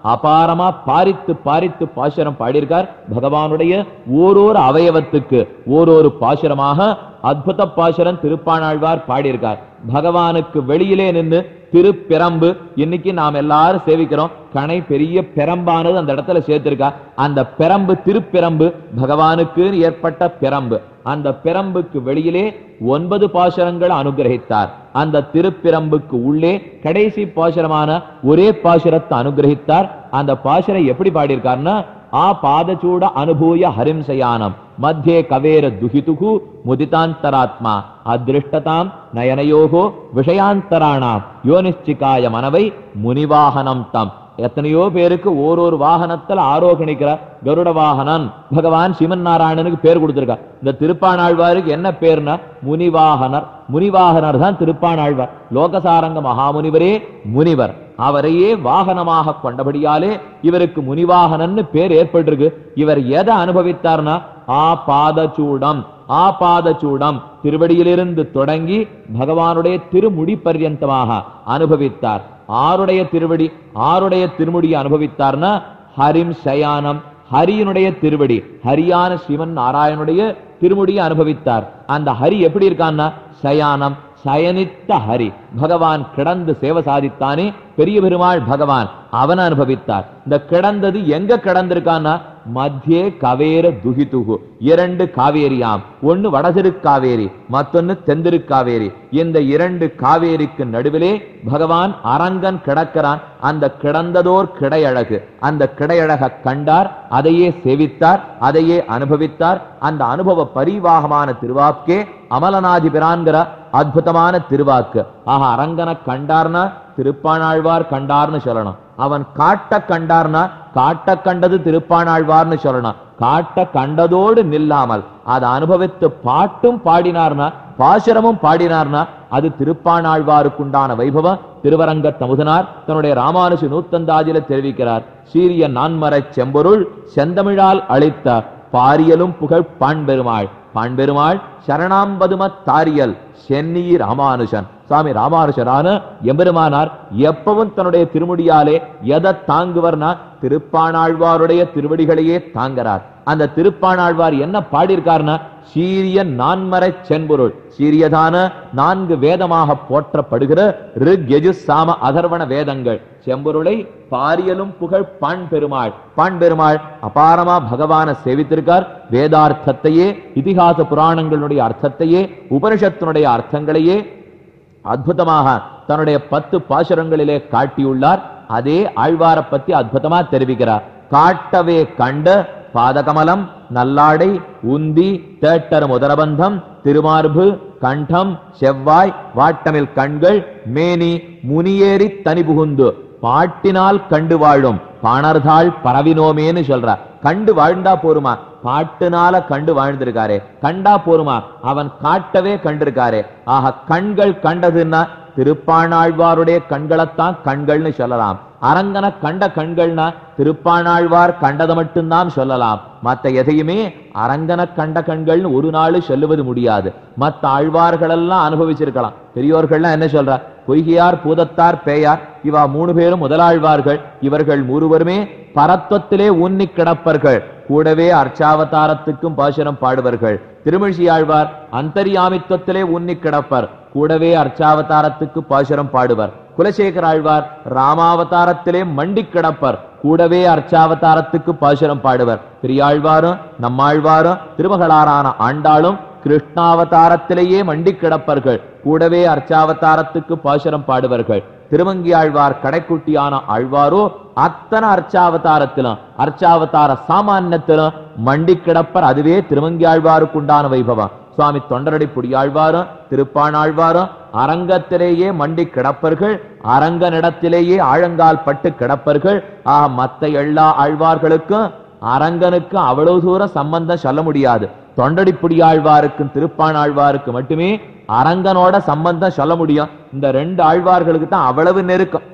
அபாரமா பாரித்து பாரித்து பாசுரம் பாடியிருக்கார் பகவானுடைய ஓரோரு அவயவத்துக்கு ஓரொரு பாசுரமாக அற்புத பாசுரம் திருப்பாணாழ்வார் பாடியிருக்கார் பகவானுக்கு வெளியிலே நின்று திருப்பிரம்பு இன்னைக்கு நாம் எல்லாரும் சேவிக்கிறோம் கணை பெரிய பெரம்பானது அந்த இடத்துல சேர்த்திருக்கா அந்த பெரம்பு திருப்பிரம்பு பகவானுக்கு ஏற்பட்ட பிரம்பு அந்த பிரம்புக்கு வெளியிலே ஒன்பது பாசுரங்கள் அனுகிரகித்தார் அந்த திருப்பிரம்புக்கு உள்ளே கடைசி பாசுரமான ஒரே பாசுரத்தை அனுகிரகித்தார் அந்த பாசுரம் எப்படி பாடியிருக்காருன்னா ஆ பாதச்சூட அனுபூய ஹரிம்சயானம் மத்தியே கவேர துஹிதுகு முதிதாந்தராத்மா அதிருஷ்டதாம் நயனயோகோ விஷயாந்தராணாம் யோனிச்சிகாய மனவை முனிவாகனம் தம் எத்தனையோ பேருக்கு ஓரொரு வாகனத்துல ஆரோகணிக்கிற கருட வாகனன் பகவான் சிவன் நாராயணனுக்கு பேர் கொடுத்திருக்கா இந்த திருப்பாணாழ்வாருக்கு என்ன பேர்னா முனிவாகனர் முனிவாகனர் தான் திருப்பாணாழ்வார் லோகசாரங்க மகாமுனிவரே முனிவர் அவரையே வாகனமாக கொண்டபடியாலே இவருக்கு முனிவாகனன்னு பேர் ஏற்பட்டிருக்கு இவர் எதை அனுபவித்தார்னா ஆ பாதச்சூடம் ஆ பாதச்சூடம் திருவடியிலிருந்து தொடங்கி பகவானுடைய திருமுடி பர்யந்தமாக அனுபவித்தார் ஆருடைய திருவடி ஆருடைய திருமுடியை அனுபவித்தார்னா ஹரிம் சயானம் ஹரியினுடைய திருவடி ஹரியான சிவன் நாராயணுடைய திருமுடியை அனுபவித்தார் அந்த ஹரி எப்படி இருக்கான்னா சயானம் சயனித்த ஹரி பகவான் கிடந்து சேவை சாதித்தானே பெரிய பெருமாள் பகவான் அவன் அனுபவித்தார் இந்த கிடந்தது எங்க கிடந்திருக்கான்னா மத்தியே கவேர துகிதுகு இரண்டு காவேரியாம் ஒன்னு வடதிரு காவேரி மத்தொன்னு தெந்திரு காவேரி இந்த இரண்டு காவேரிக்கு நடுவிலே பகவான் அரங்கன் கிடக்கிறான் அந்த கிடந்ததோர் கிடையழகு அந்த கிடையழக கண்டார் அதையே சேவித்தார் அதையே அனுபவித்தார் அந்த அனுபவ பரிவாகமான திருவாக்கே அமலநாதி பிரான்கிற அற்புதமான திருவாக்கு ஆக அரங்கனை கண்டார்னா திருப்பாணாழ்வார் கண்டார்னு சொல்லணும் அவன் காட்ட கண்டார்னா காட்ட கண்டது திருப்பாணாழ்வார்னு சொல்லணும் காட்ட கண்டதோடு நில்லாமல் அதை அனுபவித்து பாட்டும் பாடினார்னா பாசுரமும் பாடினார்னா அது திருப்பாணாழ்வாருக்குண்டான வைபவம் திருவரங்க தமுதனார் தன்னுடைய ராமானுஜ நூத்தந்தாதியில தெரிவிக்கிறார் சீரிய நான்மறை செம்பொருள் செந்தமிழால் அளித்த பாரியலும் புகழ் பாண்பெருமாள் பாண்பெருமாள் சரணாம்பதும தாரியல் சென்னி ராமானுஜன் சுவாமி ராமானுஜரான எம்பெருமானார் எப்பவும் தன்னுடைய திருமுடியாலே எதை தாங்குவர்னா திருப்பாணாழ்வாருடைய திருவடிகளையே தாங்கிறார் அந்த திருப்பாணாழ்வார் என்ன பாடியிருக்காருன்னா சீரிய நான்மறை சென்பொருள் சீரியதான நான்கு வேதமாக போற்றப்படுகிற ரிக் யஜு சாம அதர்வண வேதங்கள் செம்பொருளை பாரியலும் புகழ் பாண் பெருமாள் பாண் பெருமாள் அபாரமா பகவான சேவித்திருக்கார் வேதார்த்தத்தையே இதிகாச புராணங்களுடைய அர்த்தத்தையே உபனிஷத்தினுடைய அர்த்தங்களையே அற்புதமாக தன்னுடைய பத்து பாசுரங்களிலே காட்டியுள்ளார் அதே ஆழ்வார பத்தி அற்புதமா தெரிவிக்கிறார் காட்டவே கண்ட பாதகமலம் நல்லாடை உந்தி தேட்டர் முதரபந்தம் திருமார்பு கண்டம் செவ்வாய் வாட்டமில் கண்கள் மேனி முனியேறி தனி புகுந்து பாட்டினால் கண்டு வாழும் பாணர்தாள் பரவினோமேன்னு சொல்ற கண்டு வாழ்ந்தா போருமா பாட்டுனால கண்டு வாழ்ந்திருக்காரே கண்டா போருமா அவன் காட்டவே கண்டிருக்காரே ஆக கண்கள் கண்டதுன்னா திருப்பாணாழ்வாருடைய கண்களைத்தான் கண்கள்னு சொல்லலாம் அரங்கன கண்ட கண்கள்னா திருப்பாணாழ்வார் கண்டதை மட்டும்தான் சொல்லலாம் மத்த எதையுமே அரங்கன கண்ட கண்கள்னு ஒரு நாள் சொல்லுவது முடியாது மத்த ஆழ்வார்கள் எல்லாம் அனுபவிச்சிருக்கலாம் பெரியோர்கள்லாம் என்ன சொல்ற பொய்கையார் பூதத்தார் பேயார் இவா மூணு பேரும் முதலாழ்வார்கள் இவர்கள் மூருவருமே பரத்வத்திலே ஊன்னி கிடப்பர்கள் கூடவே அர்ச்சாவதாரத்துக்கும் பாசுரம் பாடுவர்கள் திருமிழியாழ்வார் அந்தரியாமித்துவத்திலே உன்னி கிடப்பர் கூடவே அர்ச்சாவதாரத்துக்கு பாசுரம் பாடுவர் குலசேகர ஆழ்வார் ராமாவதாரத்திலே மண்டி கிடப்பர் கூடவே அர்ச்சாவதாரத்துக்கு பாசுரம் பாடுவர் பெரியாழ்வாரும் நம்மாழ்வாரும் திருமகளாரான ஆண்டாளும் கிருஷ்ணாவதாரத்திலேயே மண்டி கிடப்பர்கள் கூடவே அர்ச்சாவதாரத்துக்கு பாசுரம் பாடுவர்கள் திருமங்கி ஆழ்வார் கடைக்குட்டியான ஆழ்வாரோ அத்தனை அர்ச்சாவதாரத்திலும் அர்ச்சாவதார சாமான்யத்திலும் மண்டி கிடப்பர் அதுவே திருமங்கி ஆழ்வாருக்குண்டான வைபவம் சுவாமி தொண்டரடி புடியாழ்வாரும் திருப்பாணாழ்வாரும் அரங்கத்திலேயே மண்டி கிடப்பர்கள் அரங்கனிடத்திலேயே ஆழங்கால் பட்டு கிடப்பர்கள் ஆக மத்த எல்லா ஆழ்வார்களுக்கும் அரங்கனுக்கும் அவ்வளவு தூரம் சம்பந்தம் சொல்ல முடியாது தொண்டடிப்புடி ஆழ்வாருக்கும் திருப்பாணாழ்வாருக்கு மட்டுமே அரங்கனோட சம்பந்தம் சொல்ல முடியும் இந்த ரெண்டு ஆழ்வார்களுக்கு தான் அவ்வளவு நெருக்கம்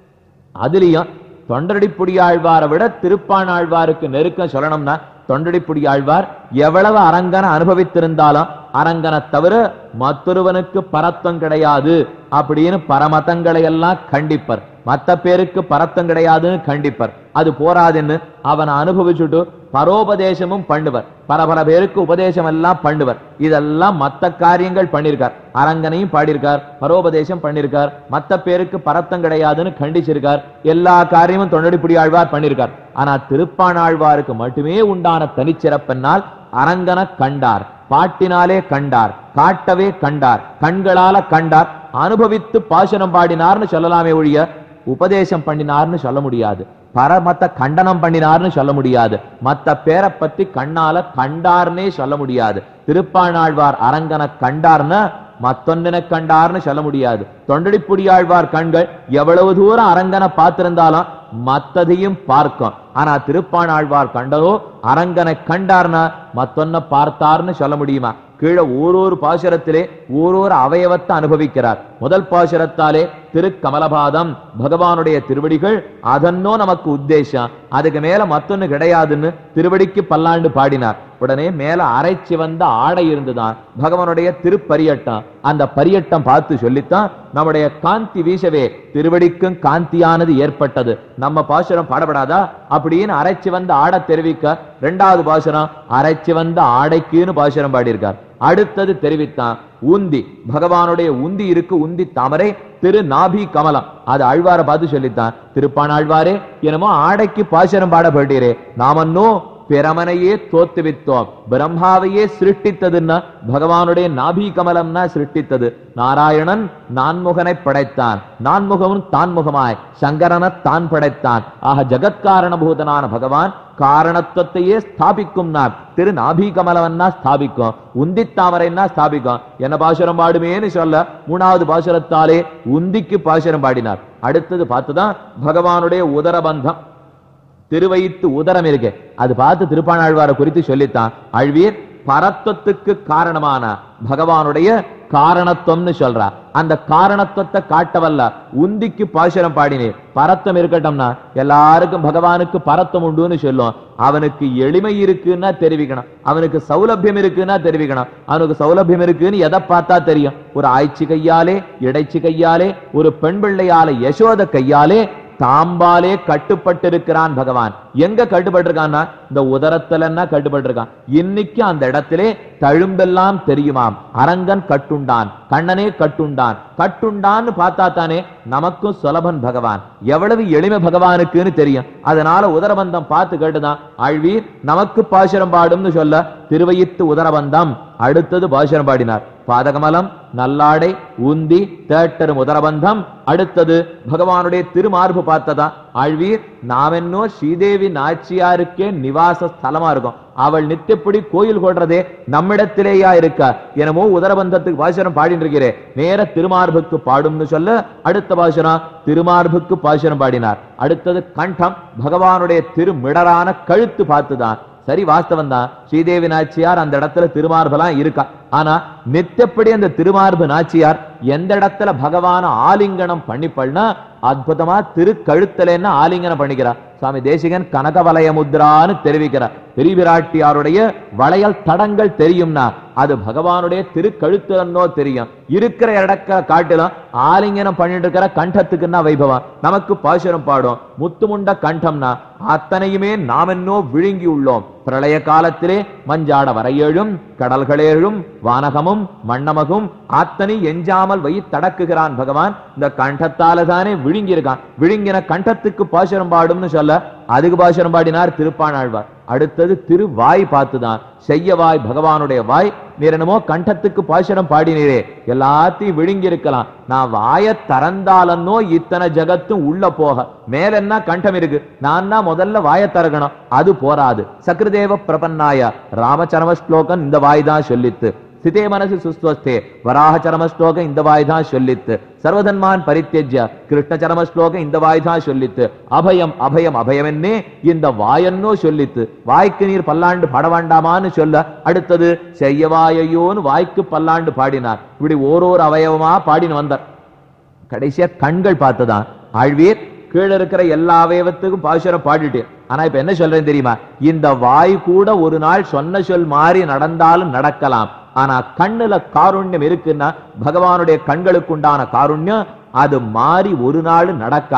அதுலயும் தொண்டடிப்புடி ஆழ்வாரை விட திருப்பாணாழ்வாருக்கு நெருக்கம் சொல்லணும்னா தொண்டடிப்புடி ஆழ்வார் எவ்வளவு அரங்கனை அனுபவித்திருந்தாலும் அரங்கனை தவிர மற்றொருவனுக்கு பரத்தம் கிடையாது அப்படின்னு பரமதங்களை எல்லாம் கண்டிப்பர் மத்த பேருக்கு பரத்தம் கிடையாதுன்னு கண்டிப்பர் அது போராதுன்னு அவனை அனுபவிச்சுட்டு பரோபதேசமும் பண்ணுவர் பல பல பேருக்கு உபதேசம் எல்லாம் பண்ணுவர் இதெல்லாம் மத்த காரியங்கள் பண்ணிருக்கார் அரங்கனையும் பாடியிருக்கார் பரோபதேசம் பண்ணிருக்கார் மத்த பேருக்கு பரத்தம் கிடையாதுன்னு கண்டிச்சிருக்கார் எல்லா காரியமும் தொண்டடிப்புடி ஆழ்வார் பண்ணிருக்கார் ஆனா திருப்பாணாழ்வாருக்கு மட்டுமே உண்டான தனிச்சிறப்பென்னால் அரங்கன கண்டார் பாட்டினாலே கண்டார் காட்டவே கண்டார் கண்களால கண்டார் அனுபவித்து பாசனம் பாடினார்னு சொல்லலாமே ஒழிய உபதேசம் பண்ணினார்னு சொல்ல முடியாது பரமத்த கண்டனம் பண்ணினார்னு சொல்ல முடியாது மத்த பேரை பத்தி கண்ணால கண்டார்னே சொல்ல முடியாது திருப்பாணாழ்வார் அரங்கன கண்டார்னா மத்தொன்னின கண்டார்னு சொல்ல முடியாது தொண்டடிப்புடியாழ்வார் கண்கள் எவ்வளவு தூரம் அரங்கனை பார்த்திருந்தாலும் மத்ததையும் பார்க்கும் ஆனா திருப்பாணாழ்வார் கண்டதோ அரங்கனை கண்டார்னா மத்தொன்ன பார்த்தார்னு சொல்ல முடியுமா கீழே ஓரொரு பாசுரத்திலே ஓரொரு அவயவத்தை அனுபவிக்கிறார் முதல் பாசுரத்தாலே திருக்கமலபாதம் பகவானுடைய திருவடிகள் அதன்னோ நமக்கு உத்தேசம் அதுக்கு மேல மத்தொன்னு கிடையாதுன்னு திருவடிக்கு பல்லாண்டு பாடினார் உடனே மேல அரைச்சி வந்த ஆடை இருந்துதான் பகவானுடைய திருப்பரியட்டம் அந்த பரியட்டம் பார்த்து சொல்லித்தான் நம்முடைய காந்தி வீசவே திருவடிக்கும் காந்தியானது ஏற்பட்டது நம்ம பாசுரம் பாடப்படாதா அப்படின்னு அரைச்சி வந்த ஆடை தெரிவிக்க ரெண்டாவது பாசுரம் அரைச்சி வந்த ஆடைக்குன்னு பாசுரம் பாடியிருக்கார் அடுத்தது தெரிவித்தான் உந்தி பகவானுடைய உந்தி இருக்கு உந்தி தாமரை திரு நாபி கமலம் அது ஆழ்வார பார்த்து சொல்லித்தான் திருப்பான் ஆழ்வாரே என்னமோ ஆடைக்கு பாசுரம் பாட போயிட்டீரே நாமன்னோ பிரமனையே தோத்துவித்தோம் பிரம்மாவையே சிருஷ்டித்ததுன்னா பகவானுடைய நாபி கமலம்னா சிருஷ்டித்தது நாராயணன் நான்முகனை படைத்தான் நான்முகமும் தான்முகமாய் சங்கரன தான் படைத்தான் ஆக ஜகத்காரண பூதனான பகவான் காரணத்துவத்தையே ஸ்தாபிக்கும் நான் திரு நாபி கமலவன்னா ஸ்தாபிக்கும் உந்தி தாமரைன்னா ஸ்தாபிக்கும் என்ன பாசுரம் பாடுமேன்னு சொல்ல மூணாவது பாசுரத்தாலே உந்திக்கு பாசுரம் பாடினார் அடுத்தது பார்த்துதான் பகவானுடைய உதரபந்தம் திருவயித்து உதரம் இருக்கு அது பார்த்து திருப்பாணாழ்வாரை குறித்து சொல்லித்தான் அழ்வீர் பரத்துவத்துக்கு காரணமான பகவானுடைய காரணத்துவம்னு சொல்றா அந்த காரணத்துவத்தை காட்டவல்ல உந்திக்கு பாசுரம் பாடினேன் பரத்தம் இருக்கட்டும்னா எல்லாருக்கும் பகவானுக்கு பரத்தம் உண்டுன்னு சொல்லும் அவனுக்கு எளிமை இருக்குன்னா தெரிவிக்கணும் அவனுக்கு சௌலபியம் இருக்குன்னா தெரிவிக்கணும் அவனுக்கு சௌலபியம் இருக்குன்னு எதை பார்த்தா தெரியும் ஒரு ஆய்ச்சி கையாலே இடைச்சி கையாலே ஒரு பெண் பிள்ளையால யசோத கையாலே தாம்பாலே கட்டுப்பட்டிருக்கிறான் பகவான் எங்க கட்டுப்பட்டிருக்கான்னா இந்த உதரத்துல கட்டுப்பட்டிருக்கான் இன்னைக்கு அந்த இடத்திலே தழும்பெல்லாம் தெரியுமாம் அரங்கன் கட்டுண்டான் கண்ணனே கட்டுண்டான் கட்டுண்டான்னு பார்த்தா தானே நமக்கும் சுலபன் பகவான் எவ்வளவு எளிமை பகவானுக்குன்னு தெரியும் அதனால உதரபந்தம் பார்த்து கேட்டுதான் ஆழ்வீர் நமக்கு பாசுரம் பாடும்னு சொல்ல திருவயித்து உதரபந்தம் அடுத்தது பாசுரம் பாடினார் பாதகமலம் நல்லாடை உந்தி தேட்டரும் உதரபந்தம் அடுத்தது பகவானுடைய திருமார்பு பார்த்ததா ஆழ்வீர் நாமென்னோ ஸ்ரீதேவி நாச்சியாருக்கே நிவாச ஸ்தலமா இருக்கும் அவள் நித்தியப்படி கோயில் கொள்றதே நம்மிடத்திலேயா இருக்க எனமோ உதரபந்தத்துக்கு பாசுரம் பாடிட்டு இருக்கிறே நேர திருமார்புக்கு பாடும்னு சொல்ல அடுத்த பாசுரம் திருமார்புக்கு பாசுரம் பாடினார் அடுத்தது கண்டம் பகவானுடைய திருமிடரான கழுத்து பார்த்துதான் சரி வாஸ்தவம் தான் ஸ்ரீதேவி நாச்சியார் அந்த இடத்துல திருமார்பெல்லாம் இருக்கா ஆனா நித்தப்படி அந்த திருமார்பு நாச்சியார் எந்த இடத்துல பகவான ஆலிங்கனம் பண்ணிப்பள்னா அற்புதமா திருக்கழுத்தலன்னு ஆலிங்கனம் பண்ணிக்கிறார் சுவாமி தேசிகன் கனகவலய முத்ரான்னு தெரிவிக்கிறார் பெரிய பிராட்டியாருடைய வளையல் தடங்கள் தெரியும்னா அது பகவானுடைய திருக்கழுத்தன்னோ தெரியும் இருக்கிற இடக்க காட்டிலும் ஆலிங்கனம் பண்ணிட்டு இருக்கிற கண்டத்துக்குன்னா வைபவம் நமக்கு பாசுரம் பாடும் முத்துமுண்ட கண்டம்னா அத்தனையுமே நாம் என்னோ விழுங்கி உள்ளோம் பிரளய காலத்திலே மஞ்சாட வரையேழும் கடல்களேழும் வானகமும் மண்ணமகும் அத்தனை எஞ்சாமல் வை தடக்குகிறான் பகவான் இந்த கண்டத்தால தானே விழுங்கி இருக்கான் விழுங்கின கண்டத்துக்கு பாசுரம் பாடும்னு சொல்ல அதுக்கு பாசுரம் பாடினார் திருப்பாணாழ்வார் அடுத்தது திருவாய் பார்த்துதான் செய்ய வாய் பகவானுடைய வாய் நீர் என்னமோ கண்டத்துக்கு பாசுரம் பாடினீரே எல்லாத்தையும் விழுங்கி இருக்கலாம் நான் வாய திறந்தாலன்னோ இத்தனை ஜகத்தும் உள்ள போக மேல என்ன கண்டம் இருக்கு நான் தான் முதல்ல வாய திறக்கணும் அது போராது சக்ரதேவ பிரபன்னாய ராமச்சரம ஸ்லோகம் இந்த வாய் தான் சொல்லித்து சிதே மனசு சுஸ்வஸ்தே வராக சரம ஸ்லோகம் இந்த வாய் தான் சொல்லித்து சர்வதன்மான் பரித்தேஜ்ய கிருஷ்ண சரம ஸ்லோகம் இந்த வாய் தான் சொல்லித்து அபயம் அபயம் அபயமென்னே இந்த வாயன்னோ சொல்லித்து வாய்க்கு நீர் பல்லாண்டு பாட வேண்டாமான்னு சொல்ல அடுத்தது செய்யவாயையோன்னு வாய்க்கு பல்லாண்டு பாடினார் இப்படி ஓரோரு அவயவமா பாடின்னு வந்தார் கடைசியா கண்கள் பார்த்துதான் ஆழ்வீர் கீழே இருக்கிற எல்லா அவயவத்துக்கும் பாசுரம் பாடிட்டு ஆனா இப்ப என்ன சொல்றேன் தெரியுமா இந்த வாய் கூட ஒரு நாள் சொன்ன சொல் மாறி நடந்தாலும் நடக்கலாம் ஆனா கண்ணுல காருண்யம் இருக்குன்னா பகவானுடைய கண்களுக்கு உண்டான காருண்யம் அது மாறி ஒரு நாள் நடக்காது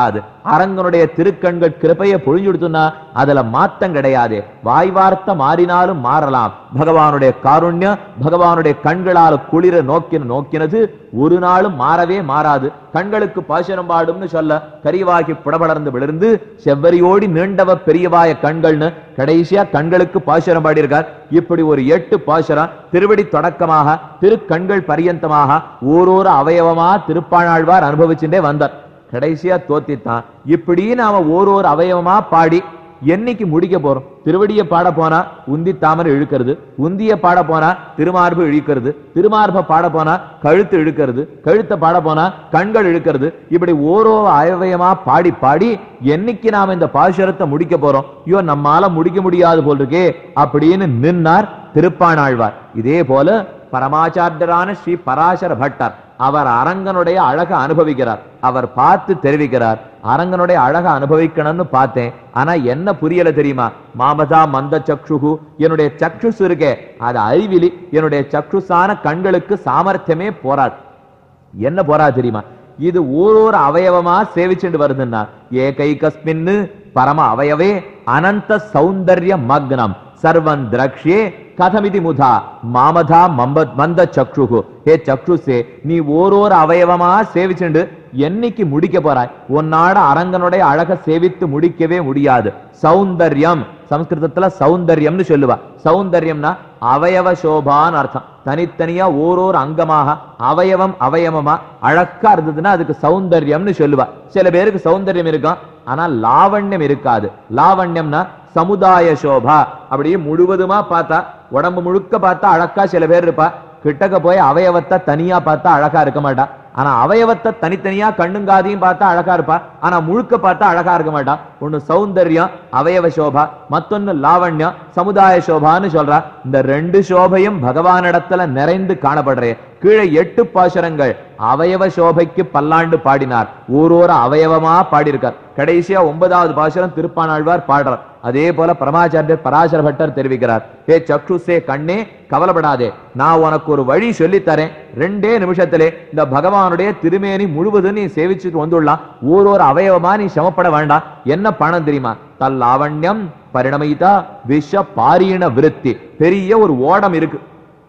அரங்கனுடைய திருக்கண்கள் கிருபைய பொழிஞ்சுடுத்துனா அதுல மாத்தம் கிடையாது வாய் வார்த்தை மாறினாலும் மாறலாம் பகவானுடைய காருண்யம் பகவானுடைய கண்களால் குளிர நோக்கின நோக்கினது ஒரு நாளும் மாறவே மாறாது கண்களுக்கு பாசனம் பாடும்னு சொல்ல கரிவாகி புடபடர்ந்து விழுந்து செவ்வரியோடி நீண்டவ பெரியவாய கண்கள்னு கடைசியா கண்களுக்கு பாசுரம் பாடியிருக்கார் இப்படி ஒரு எட்டு பாசுரம் திருவடி தொடக்கமாக திருக்கண்கள் பரியந்தமாக ஓரோரு அவயவமா திருப்பாணாழ்வார் அனுபவிச்சுட்டே வந்தார் கடைசியா தோத்தித்தான் இப்படி நாம ஓரோரு அவயவமா பாடி என்னைக்கு முடிக்க போறோம் திருவடியை பாட போனா உந்தி தாமரை இழுக்கிறது உந்திய பாட போனா திருமார்பு இழுக்கிறது திருமார்பை பாட போனா கழுத்து இழுக்கிறது கழுத்தை பாட போனா கண்கள் இழுக்கிறது இப்படி ஓரோ அவயவமா பாடி பாடி என்னைக்கு நாம இந்த பாசுரத்தை முடிக்க போறோம் ஐயோ நம்மால முடிக்க முடியாது போல் இருக்கே அப்படின்னு நின்னார் திருப்பாணாழ்வார் இதே போல பரமாச்சாரியரான ஸ்ரீ பராசர பட்டர் அவர் அரங்கனுடைய அழக அனுபவிக்கிறார் அவர் பார்த்து தெரிவிக்கிறார் அரங்கனுடைய அழக அனுபவிக்கணும்னு பார்த்தேன் ஆனா என்ன புரியல தெரியுமா மாமதா மந்த சக்ஷுகு என்னுடைய சக்ஷுஸ் இருக்கே அது அறிவிலி என்னுடைய சக்ஷுஸான கண்களுக்கு சாமர்த்தியமே போராது என்ன போரா தெரியுமா இது ஓரோரு அவயவமா சேவிச்சுட்டு வருதுன்னா ஏகை கஸ்மின்னு பரம அவயவே அனந்த சௌந்தர்ய மக்னம் சர்வன் திரக்ஷே கதமிதி முதா மாமதா மம்ப மந்த சக்ஷுகு ஹே சக்ஷுசே நீ ஓரோரு அவயவமா சேவிச்சுண்டு என்னைக்கு முடிக்க போறாய் உன்னாட அரங்கனுடைய அழக சேவித்து முடிக்கவே முடியாது சௌந்தர்யம் சம்ஸ்கிருதத்துல சௌந்தர்யம்னு சொல்லுவா சௌந்தர்யம்னா அவயவ சோபான்னு அர்த்தம் தனித்தனியா ஓரோரு அங்கமாக அவயவம் அவயவமா அழகா இருந்ததுன்னா அதுக்கு சௌந்தர்யம்னு சொல்லுவா சில பேருக்கு சௌந்தர்யம் இருக்கும் ஆனா லாவண்யம் இருக்காது லாவண்யம்னா சமுதாய சோபா அப்படியே முழுவதுமா பார்த்தா உடம்பு முழுக்க பார்த்தா அழகா சில பேர் இருப்பா கிட்டக்க போய் அவயவத்தை தனியா பார்த்தா அழகா இருக்க மாட்டா ஆனா அவயவத்தை தனித்தனியா கண்ணுங்காதையும் பார்த்தா அழகா இருப்பா ஆனா முழுக்க பார்த்தா அழகா இருக்க மாட்டா ஒண்ணு சௌந்தர்யம் அவயவ சோபா மத்தொன்னு லாவண்யம் சமுதாய சோபான்னு சொல்றா இந்த ரெண்டு சோபையும் பகவானிடத்துல நிறைந்து காணப்படுறே கீழே எட்டு பாசுரங்கள் அவயவ சோபைக்கு பல்லாண்டு பாடினார் ஓரோரு அவயவமா பாடியிருக்கார் கடைசியா ஒன்பதாவது பாசுரம் திருப்பானாழ்வார் பாடுறார் அதே போல பரமாச்சாரியர் பராசர பட்டர் தெரிவிக்கிறார் ஹே சக்ஷுசே கண்ணே கவலைப்படாதே நான் உனக்கு ஒரு வழி சொல்லித் தரேன் ரெண்டே நிமிஷத்திலே இந்த பகவானுடைய திருமேனி முழுவதும் நீ சேவிச்சுட்டு வந்துடலாம் ஓரோரு அவயவமா நீ சமப்பட வேண்டாம் என்ன பணம் தெரியுமா தல்லாவண்யம் பரிணமிதா விஷ பாரீண விருத்தி பெரிய ஒரு ஓடம் இருக்கு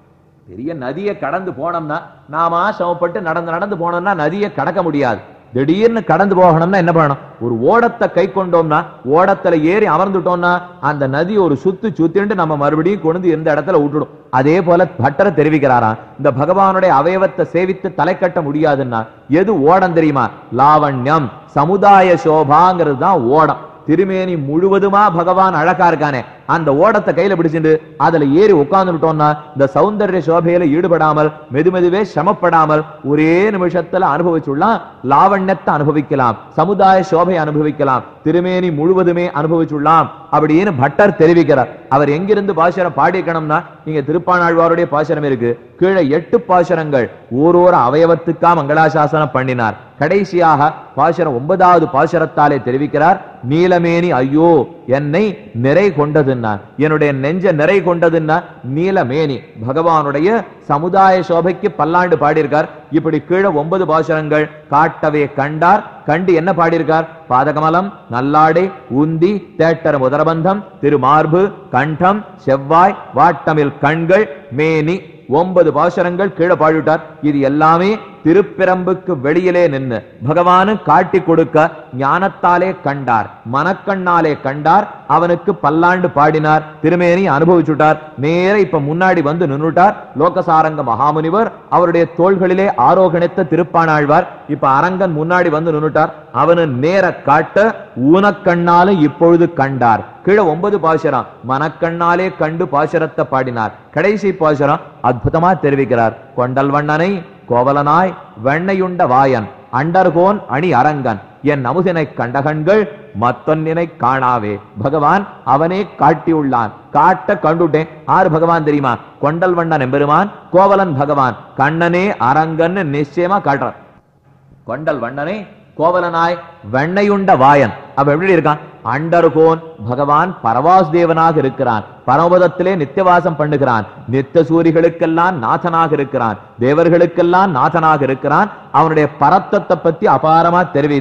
பெரிய நதியை கடந்து போனோம்னா நாம சமப்பட்டு நடந்து நடந்து போனோம்னா நதியை கடக்க முடியாது திடீர்னு கடந்து போகணும்னா என்ன பண்ணணும் ஒரு ஓடத்தை கை கொண்டோம்னா ஓடத்துல ஏறி அமர்ந்துட்டோம்னா அந்த நதி ஒரு சுத்து சுத்திண்டு நம்ம மறுபடியும் கொண்டு இந்த இடத்துல விட்டுடும் அதே போல பட்டரை தெரிவிக்கிறாராம் இந்த பகவானுடைய அவயவத்தை சேவித்து தலை கட்ட முடியாதுன்னா எது ஓடம் தெரியுமா லாவண்யம் சமுதாய சோபாங்கிறது தான் ஓடம் திருமேனி முழுவதுமா பகவான் அழகா இருக்கானே அந்த ஓடத்தை கையில பிடிச்சிட்டு அதுல ஏறி உட்கார்ந்துட்டோம்னா இந்த சௌந்தர்ய சோபையில ஈடுபடாமல் மெதுமெதுவே சிரமப்படாமல் ஒரே நிமிஷத்துல அனுபவிச்சுடலாம் லாவண்யத்தை அனுபவிக்கலாம் சமுதாய சோபை அனுபவிக்கலாம் திருமேனி முழுவதுமே அனுபவிச்சுடலாம் அப்படின்னு பட்டர் தெரிவிக்கிறார் அவர் எங்கிருந்து பாசுரம் பாடிக்கணும்னா இங்க திருப்பாணாழ்வாருடைய பாசுரம் இருக்கு கீழே எட்டு பாசுரங்கள் ஓரோரு அவயவத்துக்கா மங்களாசாசனம் பண்ணினார் கடைசியாக பாசுரம் ஒன்பதாவது பாசுரத்தாலே தெரிவிக்கிறார் நீலமேனி ஐயோ என்னை நிறை கொண்டதுன்னா என்னுடைய நெஞ்ச நிறை கொண்டதுன்னா நீலமேனி பகவானுடைய சமுதாய சோபைக்கு பல்லாண்டு பாடியிருக்கார் இப்படி கீழே ஒன்பது பாசுரங்கள் காட்டவே கண்டார் கண்டு என்ன பாடியிருக்கார் பாதகமலம் நல்லாடை உந்தி தேட்டர முதரபந்தம் திருமார்பு கண்டம் செவ்வாய் வாட்டமில் கண்கள் மேனி ஒன்பது பாசுரங்கள் கீழே பாடிவிட்டார் இது எல்லாமே திருப்பிரம்புக்கு வெளியிலே நின்னு பகவானு காட்டி கொடுக்க ஞானத்தாலே கண்டார் மனக்கண்ணாலே கண்டார் அவனுக்கு பல்லாண்டு பாடினார் திருமேனி அனுபவிச்சுட்டார் நேர இப்ப முன்னாடி வந்து நின்னுட்டார் லோகசாரங்க மகாமுனிவர் அவருடைய தோள்களிலே ஆரோகணித்த திருப்பானாழ்வார் இப்ப அரங்கன் முன்னாடி வந்து நின்னுட்டார் அவனு நேர காட்ட ஊனக்கண்ணால இப்பொழுது கண்டார் கீழே ஒன்பது பாசுரம் மனக்கண்ணாலே கண்டு பாசுரத்தை பாடினார் கடைசி பாசுரம் அற்புதமா தெரிவிக்கிறார் கொண்டல் வண்ணனை கோவலனாய் வெண்ணையுண்ட வாயன் அண்டர்கோன் அணி அரங்கன் என் அமுதினை கண்டகண்கள் மத்தொன்னினை காணாவே பகவான் அவனே காட்டியுள்ளான் காட்ட கண்டுட்டேன் ஆறு பகவான் தெரியுமா கொண்டல் வண்ணன் எம்பெருமான் கோவலன் பகவான் கண்ணனே அரங்கன்னு நிச்சயமா காட்டுறான் கொண்டல் வண்ணனே கோவலனாய் வெண்ணையுண்ட வாயன் அவ எப்படி இருக்கான் அண்டர்கோன் பகவான் பரவாஸ் தேவனாக இருக்கிறான் பரமபதத்திலே நித்தியவாசம் பண்ணுகிறான் நித்திய சூரிகளுக்கெல்லாம் நாதனாக இருக்கிறான் தேவர்களுக்கெல்லாம் நாதனாக இருக்கிறான் அவனுடைய பரத்தத்தை பத்தி அபாரமா தெரிவித்தார்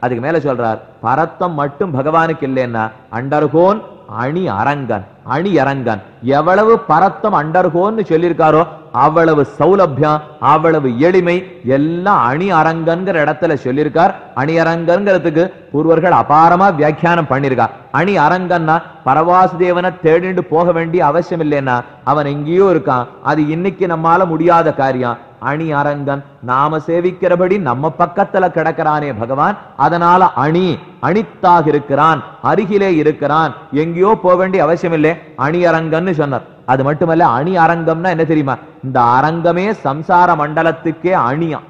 அதுக்கு மேல சொல்றார் பரத்தம் மட்டும் பகவானுக்கு இல்லைன்னா அண்டர்கோன் அணி அரங்கன் அணி அரங்கன் எவ்வளவு பரத்தம் அண்டர்கோன்னு சொல்லியிருக்காரோ அவ்வளவு சௌலபியம் அவ்வளவு எளிமை எல்லாம் அணி அரங்கன்கிற இடத்துல சொல்லியிருக்கார் அணி அரங்கன்கிறதுக்கு பூர்வர்கள் அபாரமா வியாக்கியானம் பண்ணிருக்கா அணி அரங்கன்னா பரவாசுதேவனை தேடிண்டு போக வேண்டிய அவசியம் இல்லைன்னா அவன் எங்கேயோ இருக்கான் அது இன்னைக்கு நம்மால முடியாத காரியம் அணி அரங்கன் நாம சேவிக்கிறபடி நம்ம பக்கத்துல கிடக்கிறானே பகவான் அதனால அணி அணித்தாக இருக்கிறான் அருகிலே இருக்கிறான் எங்கேயோ போக வேண்டிய அவசியம் இல்லை அணி அரங்கன்னு சொன்னார் அது மட்டுமல்ல அணி அரங்கம்னா என்ன தெரியுமா இந்த அரங்கமே சம்சார மண்டலத்துக்கே அணியாம்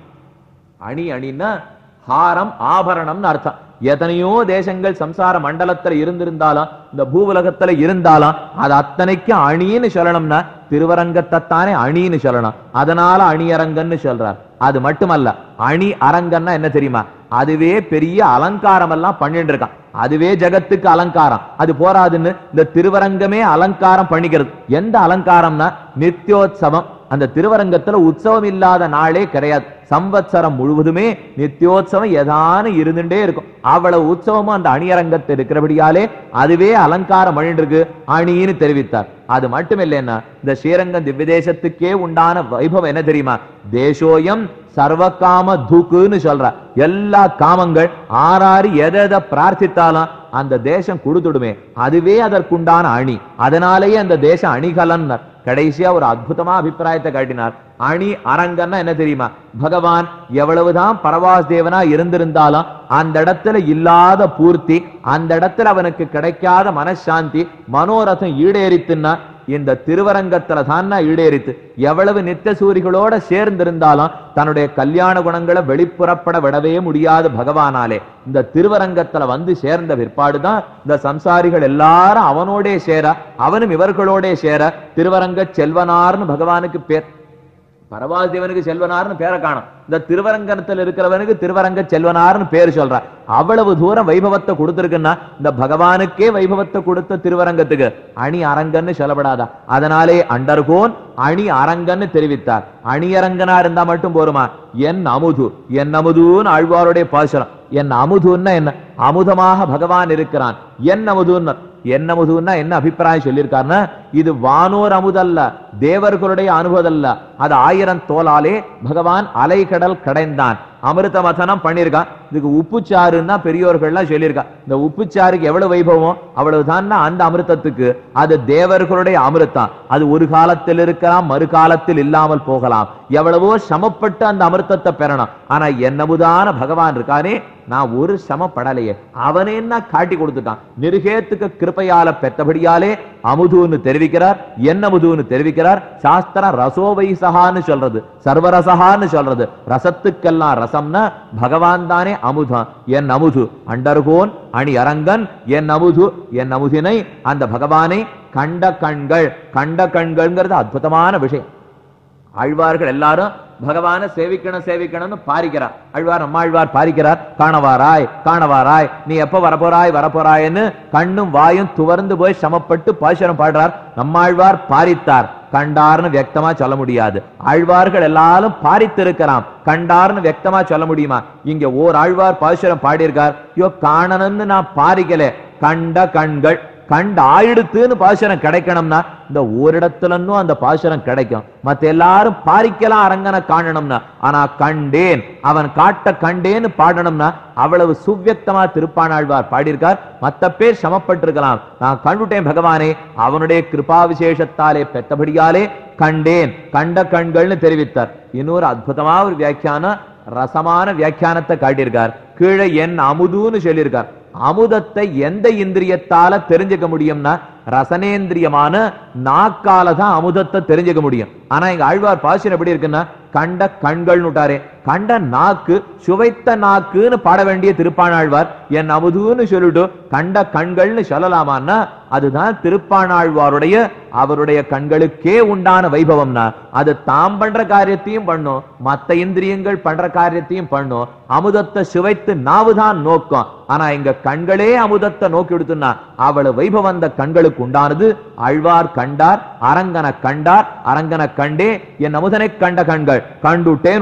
அணி அணின்னா ஹாரம் ஆபரணம்னு அர்த்தம் எத்தனையோ தேசங்கள் சம்சார மண்டலத்துல இருந்திருந்தாலும் இந்த பூவுலகத்துல இருந்தாலும் அது அத்தனைக்கும் அணின்னு சொல்லணும்னா திருவரங்கத்தைத்தானே அணின்னு சொல்லணும் அதனால அணியரங்கன்னு சொல்றார் அது மட்டுமல்ல அணி அரங்கன்னா என்ன தெரியுமா அதுவே பெரிய அலங்காரம் எல்லாம் பண்ணிட்டு இருக்கான் அதுவே ஜகத்துக்கு அலங்காரம் அது போராதுன்னு இந்த திருவரங்கமே அலங்காரம் பண்ணிக்கிறது எந்த அலங்காரம்னா நித்யோத்சவம் அந்த திருவரங்கத்துல உற்சவம் இல்லாத நாளே கிடையாது சம்பத்சரம் முழுவதுமே நித்யோத்சவம் ஏதானு இருந்துட்டே இருக்கும் அவ்வளவு உற்சவமும் அந்த அணியரங்கத்தில் இருக்கிறபடியாலே அதுவே அலங்காரம் பண்ணிட்டு இருக்கு அணின்னு தெரிவித்தார் அது மட்டும் இல்லைன்னா இந்த ஸ்ரீரங்கம் திவ்யதேசத்துக்கே உண்டான வைபவம் என்ன தெரியுமா தேசோயம் சர்வகாம தூக்குன்னு சொல்ற எல்லா காமங்கள் ஆறாறு எதை எதை பிரார்த்தித்தாலும் அந்த தேசம் கொடுத்துடுமே அதுவே அதற்குண்டான அணி அதனாலேயே அந்த தேசம் அணிகலன் கடைசியா ஒரு அற்புதமா அபிப்பிராயத்தை காட்டினார் அணி அரங்கன்னா என்ன தெரியுமா பகவான் எவ்வளவுதான் பரவாஸ் தேவனா இருந்திருந்தாலும் அந்த இடத்துல இல்லாத பூர்த்தி அந்த இடத்துல அவனுக்கு கிடைக்காத மனசாந்தி மனோரதம் ஈடேறித்துன்னா இந்த திருவரங்கத்துல தான் ஈடேறித்து எவ்வளவு நித்திய சூரிகளோட சேர்ந்திருந்தாலும் தன்னுடைய கல்யாண குணங்களை வெளிப்புறப்பட விடவே முடியாது பகவானாலே இந்த திருவரங்கத்துல வந்து சேர்ந்த பிற்பாடுதான் இந்த சம்சாரிகள் எல்லாரும் அவனோடே சேர அவனும் இவர்களோடே சேர திருவரங்க செல்வனார்னு பகவானுக்கு பேர் பரவாசிவனுக்கு செல்வனார்னு பேரை காணும் இந்த திருவரங்கத்தில் இருக்கிறவனுக்கு திருவரங்க செல்வனார்னு பேர் சொல்றார் அவ்வளவு தூரம் வைபவத்தை கொடுத்திருக்குன்னா இந்த பகவானுக்கே வைபவத்தை கொடுத்த திருவரங்கத்துக்கு அணி அரங்கன்னு சொல்லப்படாதா அதனாலே அண்டர்கோன் அணி அரங்கன்னு தெரிவித்தார் அணியரங்கனா இருந்தா மட்டும் போருமா என் அமுது என் அமுதுன்னு ஆழ்வாருடைய பாசுரம் என் அமுதுன்னா என்ன அமுதமாக பகவான் இருக்கிறான் என் அமுதுன்னு என்ன அமுதுன்னா என்ன அபிப்பிராயம் சொல்லியிருக்காருன்னா இது வானோர் அமுதல்ல தேவர்களுடைய அனுபவதல்ல அது ஆயிரம் தோலாலே பகவான் அலைக்கடல் கடைந்தான் அமிர்த மதனம் பண்ணிருக்கான் இதுக்கு உப்புச்சாருன்னா பெரியோர்கள்லாம் சொல்லியிருக்கா இந்த உப்புச்சாருக்கு எவ்வளவு வைபவம் அவ்வளவுதான் அந்த அமிர்தத்துக்கு அது தேவர்களுடைய அமிர்தம் அது ஒரு காலத்தில் இருக்கலாம் மறு காலத்தில் இல்லாமல் போகலாம் எவ்வளவோ சமப்பட்டு அந்த அமிர்தத்தை பெறணும் ஆனா என்னமுதான பகவான் இருக்கானே நான் ஒரு சமப்படலையே அவனே என்ன காட்டி கொடுத்துட்டான் நிருகேத்துக்கு கிருப்பையால பெற்றபடியாலே அமுதுன்னு தெரிவிக்கிறார் என்ன அமுதுன்னு தெரிவிக்கிறார் சாஸ்திரம் ரசோவை சகான்னு சொல்றது சர்வரசகான்னு சொல்றது ரசத்துக்கெல்லாம் ரசம்னா பகவான் தானே அமுதம் என் அமுது அண்டர்கோன் அணி அரங்கன் என் அமுது என் அமுதினை அந்த பகவானை கண்ட கண்கள் கண்ட கண்கள்ங்கிறது அற்புதமான விஷயம் ஆழ்வார்கள் எல்லாரும் பகவான சேவிக்கணும் சேவிக்கணும்னு பாரிக்கிறார் அழ்வார் நம்மாழ்வார் பாரிக்கிறார் காணவாராய் காணவாராய் நீ எப்ப வரப்போறாய் வரப்போறாய்ன்னு கண்ணும் வாயும் துவர்ந்து போய் சமப்பட்டு பாசுரம் பாடுறார் நம்மாழ்வார் பாரித்தார் கண்டார்னு வியக்தமா சொல்ல முடியாது ஆழ்வார்கள் எல்லாரும் பாரித்திருக்கிறான் கண்டார்னு வியக்தமா சொல்ல முடியுமா இங்க ஓர் ஆழ்வார் பாசுரம் பாடியிருக்கார் யோ காணணும்னு நான் பாரிக்கல கண்ட கண்கள் கண்ட ஆயிடுத்துன்னு பாசுரம் கிடைக்கணும்னா இந்த ஓரிடத்துலன்னும் அந்த பாசுரம் கிடைக்கும் மத்த எல்லாரும் பாரிக்கலாம் அரங்கனை காணணும்னா ஆனா கண்டேன் அவன் காட்ட கண்டேன்னு பாடணும்னா அவ்வளவு சுவ்யக்தமா திருப்பானாழ்வார் பாடியிருக்கார் மத்த பேர் சமப்பட்டிருக்கலாம் நான் கண்டுட்டேன் பகவானே அவனுடைய கிருபா விசேஷத்தாலே பெற்றபடியாலே கண்டேன் கண்ட கண்கள்னு தெரிவித்தார் இன்னொரு அற்புதமா ஒரு வியாக்கியானம் ரசமான வியாக்கியானத்தை காட்டியிருக்கார் கீழே என் அமுதுன்னு சொல்லியிருக்கார் அமுதத்தை எந்த இந்திரியத்தால தெரிஞ்சுக்க முடியும்னா ரசனேந்திரியமான நாக்கால தான் அமுதத்தை தெரிஞ்சுக்க முடியும் ஆனா எங்க ஆழ்வார் பாசின் எப்படி இருக்குன்னா கண்ட கண்கள் நுட்டாரே கண்ட நாக்கு சுவைத்த நாக்குன்னு பாட வேண்டிய திருப்பாணாழ்வார் என் அமுதுன்னு சொல்லிட்டு கண்ட கண்கள்னு சொல்லலாமான்னா அதுதான் திருப்பாணாழ்வாருடைய அவருடைய கண்களுக்கே உண்டான வைபவம்னா அது தாம் பண்ற காரியத்தையும் பண்ணும் மத்த இந்திரியங்கள் பண்ற காரியத்தையும் பண்ணும் அமுதத்தை சுவைத்து நாவுதான் நோக்கம் ஆனா இங்க கண்களே அமுதத்தை நோக்கி விடுத்துனா அவ்வளவு வைபவம் அந்த கண்களுக்கு உண்டானது ஆழ்வார் கண்டார் அரங்கன கண்டார் அரங்கன கண்டே என் அமுதனை கண்ட கண்கள் கண்டுட்டேன் உடர்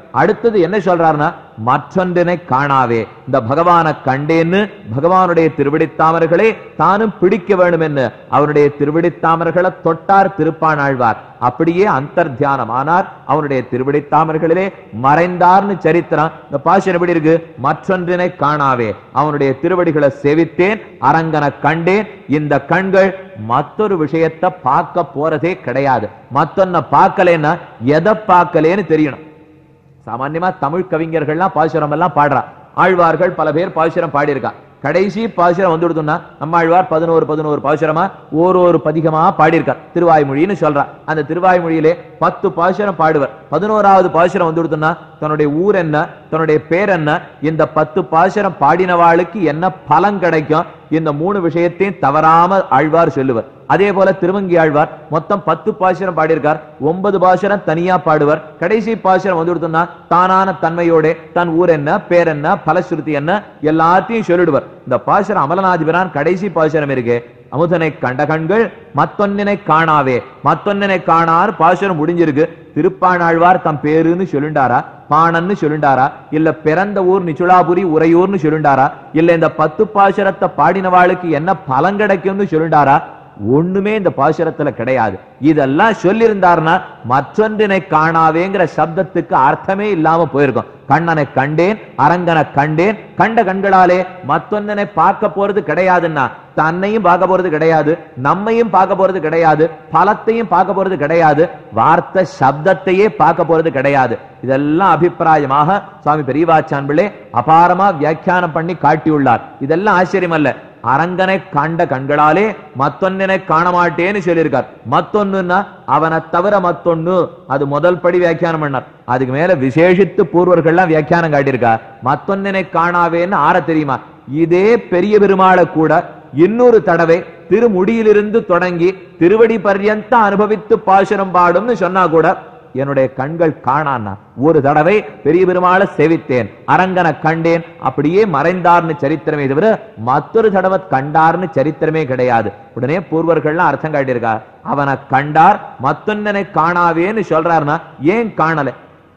அடுத்தது என்ன சொல்றாருன்னா மற்றொன்றினை காணாவே இந்த பகவானை கண்டேன்னு பகவானுடைய திருவிடித்தாமர்களே தானும் பிடிக்க வேண்டும் என்று அவருடைய திருவிடித்தாமர்களை தொட்டார் திருப்பானாழ்வார் அப்படியே அந்தர்த்தியானம் ஆனார் அவனுடைய திருவிடித்தாமர்களிலே மறைந்தார்னு சரித்திரம் இந்த பாஷன் எப்படி இருக்கு மற்றொன்றினை காணாவே அவனுடைய திருவடிகளை சேவித்தேன் அரங்கனை கண்டேன் இந்த கண்கள் மற்றொரு விஷயத்தை பார்க்க போறதே கிடையாது மத்தொன்ன பார்க்கலேன்னா எதை பார்க்கலேன்னு தெரியணும் சாமான்யமா தமிழ் கவிஞர்கள்லாம் பாசுரம் எல்லாம் பாடுறா ஆழ்வார்கள் பல பேர் பாசுரம் பாடியிருக்கா கடைசி பாசுரம் வந்து கொடுத்தோம்னா நம்ம ஆழ்வார் பதினோரு பதினோரு பாசுரமா ஒரு ஒரு பதிகமா பாடியிருக்கார் திருவாய்மொழின்னு சொல்றா அந்த திருவாய்மொழியிலே பத்து பாசுரம் பாடுவர் பதினோராவது பாசுரம் வந்து கொடுத்தோம்னா தன்னுடைய ஊர் என்ன தன்னுடைய பேர் என்ன இந்த பத்து பாசுரம் பாடினவாளுக்கு என்ன பலன் கிடைக்கும் இந்த மூணு விஷயத்தையும் தவறாம ஆழ்வார் சொல்லுவர் அதே போல திருவங்கி ஆழ்வார் மொத்தம் பத்து பாசுரம் பாடியிருக்கார் ஒன்பது பாசுரம் தனியா பாடுவர் கடைசி பாசுரம் வந்து கொடுத்தோம்னா தானான தன்மையோட தன் ஊர் என்ன பேர் என்ன பலஸ்ருதி என்ன எல்லாத்தையும் சொல்லிடுவர் இந்த பாசுரம் அமலநாதிபிரான் கடைசி பாசுரம் இருக்கு அமுதனை கண்ட கண்கள் மத்தொன்னினை காணாவே மத்தொன்னினை காணார் பாசுரம் முடிஞ்சிருக்கு திருப்பாணாழ்வார் தம் பேருன்னு சொல்லுண்டாரா பாணன்னு சொல்லுண்டாரா இல்ல பிறந்த ஊர் நிச்சுளாபுரி உறையூர்னு சொல்லுண்டாரா இல்ல இந்த பத்து பாசுரத்தை பாடினவாளுக்கு என்ன பலன் கிடைக்கும்னு சொல்லுண்டாரா ஒண்ணுமே இந்த பாசுரத்துல கிடையாது இதெல்லாம் சொல்லியிருந்தாருன்னா மற்றொன்றினை காணாவேங்கிற சப்தத்துக்கு அர்த்தமே இல்லாம போயிருக்கும் கண்ணனை கண்டேன் அரங்கனை கண்டேன் கண்ட கண்களாலே மற்றொன்னனை பார்க்க போறது கிடையாதுன்னா தன்னையும் பார்க்க போறது கிடையாது நம்மையும் பார்க்க போறது கிடையாது பலத்தையும் பார்க்க போறது கிடையாது வார்த்தை சப்தத்தையே பார்க்க போறது கிடையாது இதெல்லாம் அபிப்பிராயமாக சுவாமி பெரியவாச்சான் பிள்ளை அபாரமா வியாக்கியானம் பண்ணி காட்டியுள்ளார் இதெல்லாம் ஆச்சரியம் அல்ல அரங்கனை கண்ட கண்களாலே மத்தொன்னினை காண மாட்டேன்னு சொல்லியிருக்கார் மத்தொன்னுன்னா அவனை தவிர மத்தொன்னு அது முதல் படி வியாக்கியானம் பண்ணார் அதுக்கு மேல விசேஷித்து பூர்வர்கள்லாம் வியாக்கியானம் காட்டியிருக்கா மத்தொன்னினை காணாவேன்னு ஆற தெரியுமா இதே பெரிய பெருமாளை கூட இன்னொரு தடவை திருமுடியிலிருந்து தொடங்கி திருவடி பர்யந்த அனுபவித்து பாசுரம் பாடும்னு சொன்னா கூட என்னுடைய கண்கள் காணான்னா ஒரு தடவை பெரிய பெருமாளை சேவித்தேன் அரங்கனை கண்டேன் அப்படியே மறைந்தார்னு சரித்திரமே தவிர மற்றொரு தடவை கண்டார்னு சரித்திரமே கிடையாது உடனே பூர்வர்கள்லாம் அர்த்தம் காட்டியிருக்கா அவனை கண்டார் மத்தொன்னனை காணாவேன்னு சொல்றாருன்னா ஏன் காணல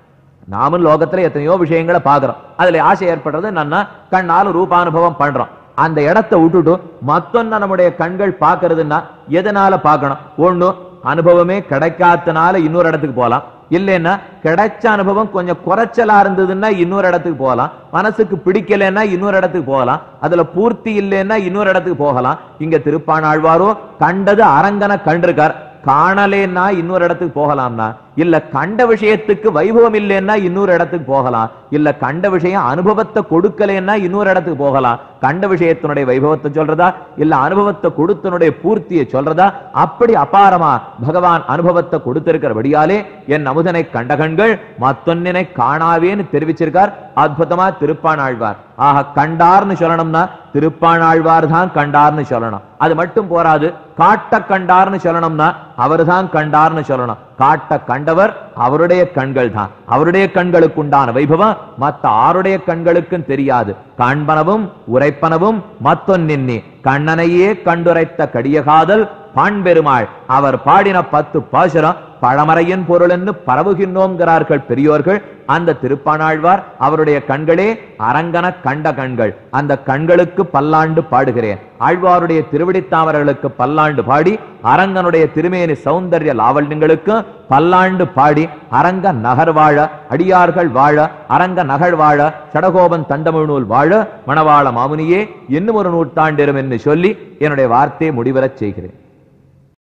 நாமும் லோகத்துல எத்தனையோ விஷயங்களை பாக்குறோம் அதுல ஆசை ஏற்படுறது என்னன்னா கண்ணால ரூபானுபவம் பண்றோம் அந்த இடத்தை விட்டுட்டு மத்தொன்ன நம்முடைய கண்கள் பாக்குறதுன்னா எதனால பார்க்கணும் ஒண்ணு அனுபவமே கிடைக்காதனால இன்னொரு இடத்துக்கு போலாம் இல்லைன்னா கிடைச்ச அனுபவம் கொஞ்சம் குறைச்சலா இருந்ததுன்னா இன்னொரு இடத்துக்கு போகலாம் மனசுக்கு பிடிக்கலைன்னா இன்னொரு இடத்துக்கு போகலாம் அதுல பூர்த்தி இல்லைன்னா இன்னொரு இடத்துக்கு போகலாம் இங்க திருப்பாணாழ்வாரோ கண்டது அரங்கனை கண்டிருக்கார் காணலேன்னா இன்னொரு இடத்துக்கு போகலாம்னா இல்ல கண்ட விஷயத்துக்கு வைபவம் இல்லைன்னா இன்னொரு இடத்துக்கு போகலாம் இல்ல கண்ட விஷயம் அனுபவத்தை கொடுக்கலைன்னா இன்னொரு இடத்துக்கு போகலாம் கண்ட விஷயத்தினுடைய வைபவத்தை சொல்றதா இல்ல அனுபவத்தை கொடுத்தனுடைய பூர்த்தியை சொல்றதா அப்படி அபாரமா பகவான் அனுபவத்தை கொடுத்திருக்கிறபடியாலே என் அமுதனை கண்ட கண்கள் மத்தொன்னினை காணாவேன்னு தெரிவிச்சிருக்கார் அற்புதமா திருப்பானாழ்வார் ஆக கண்டார்னு சொல்லணும்னா திருப்பானாழ்வார் தான் கண்டார்னு சொல்லணும் அது மட்டும் போராது காட்ட கண்டார்னு சொல்லணும்னா அவர் தான் கண்டார்னு சொல்லணும் காட்ட கண்டவர் அவருடைய கண்கள் தான் அவருடைய கண்களுக்கு உண்டான வைபவம் மத்த ஆருடைய கண்களுக்கும் தெரியாது காண்பனவும் உரைப்பனவும் மத்தொன்னின்னி கண்ணனையே கண்டுரைத்த கடியகாதல் பாண்பெருமாள் அவர் பாடின பத்து பாசுரம் பழமறையின் பொருள் என்று பரவுகின்றோங்கிறார்கள் பெரியோர்கள் அந்த திருப்பானாழ்வார் அவருடைய கண்களே அரங்கன கண்ட கண்கள் அந்த கண்களுக்கு பல்லாண்டு பாடுகிறேன் ஆழ்வாருடைய திருவிடித்தாமர்களுக்கு பல்லாண்டு பாடி அரங்கனுடைய திருமேனி சௌந்தர்ய லாவல்யங்களுக்கு பல்லாண்டு பாடி அரங்க நகர் வாழ அடியார்கள் வாழ அரங்க நகர் வாழ சடகோபன் தண்டமிழ்நூல் வாழ மணவாள மாமுனியே இன்னும் ஒரு நூற்றாண்டிரும் என்று சொல்லி என்னுடைய வார்த்தையை முடிவரச் செய்கிறேன்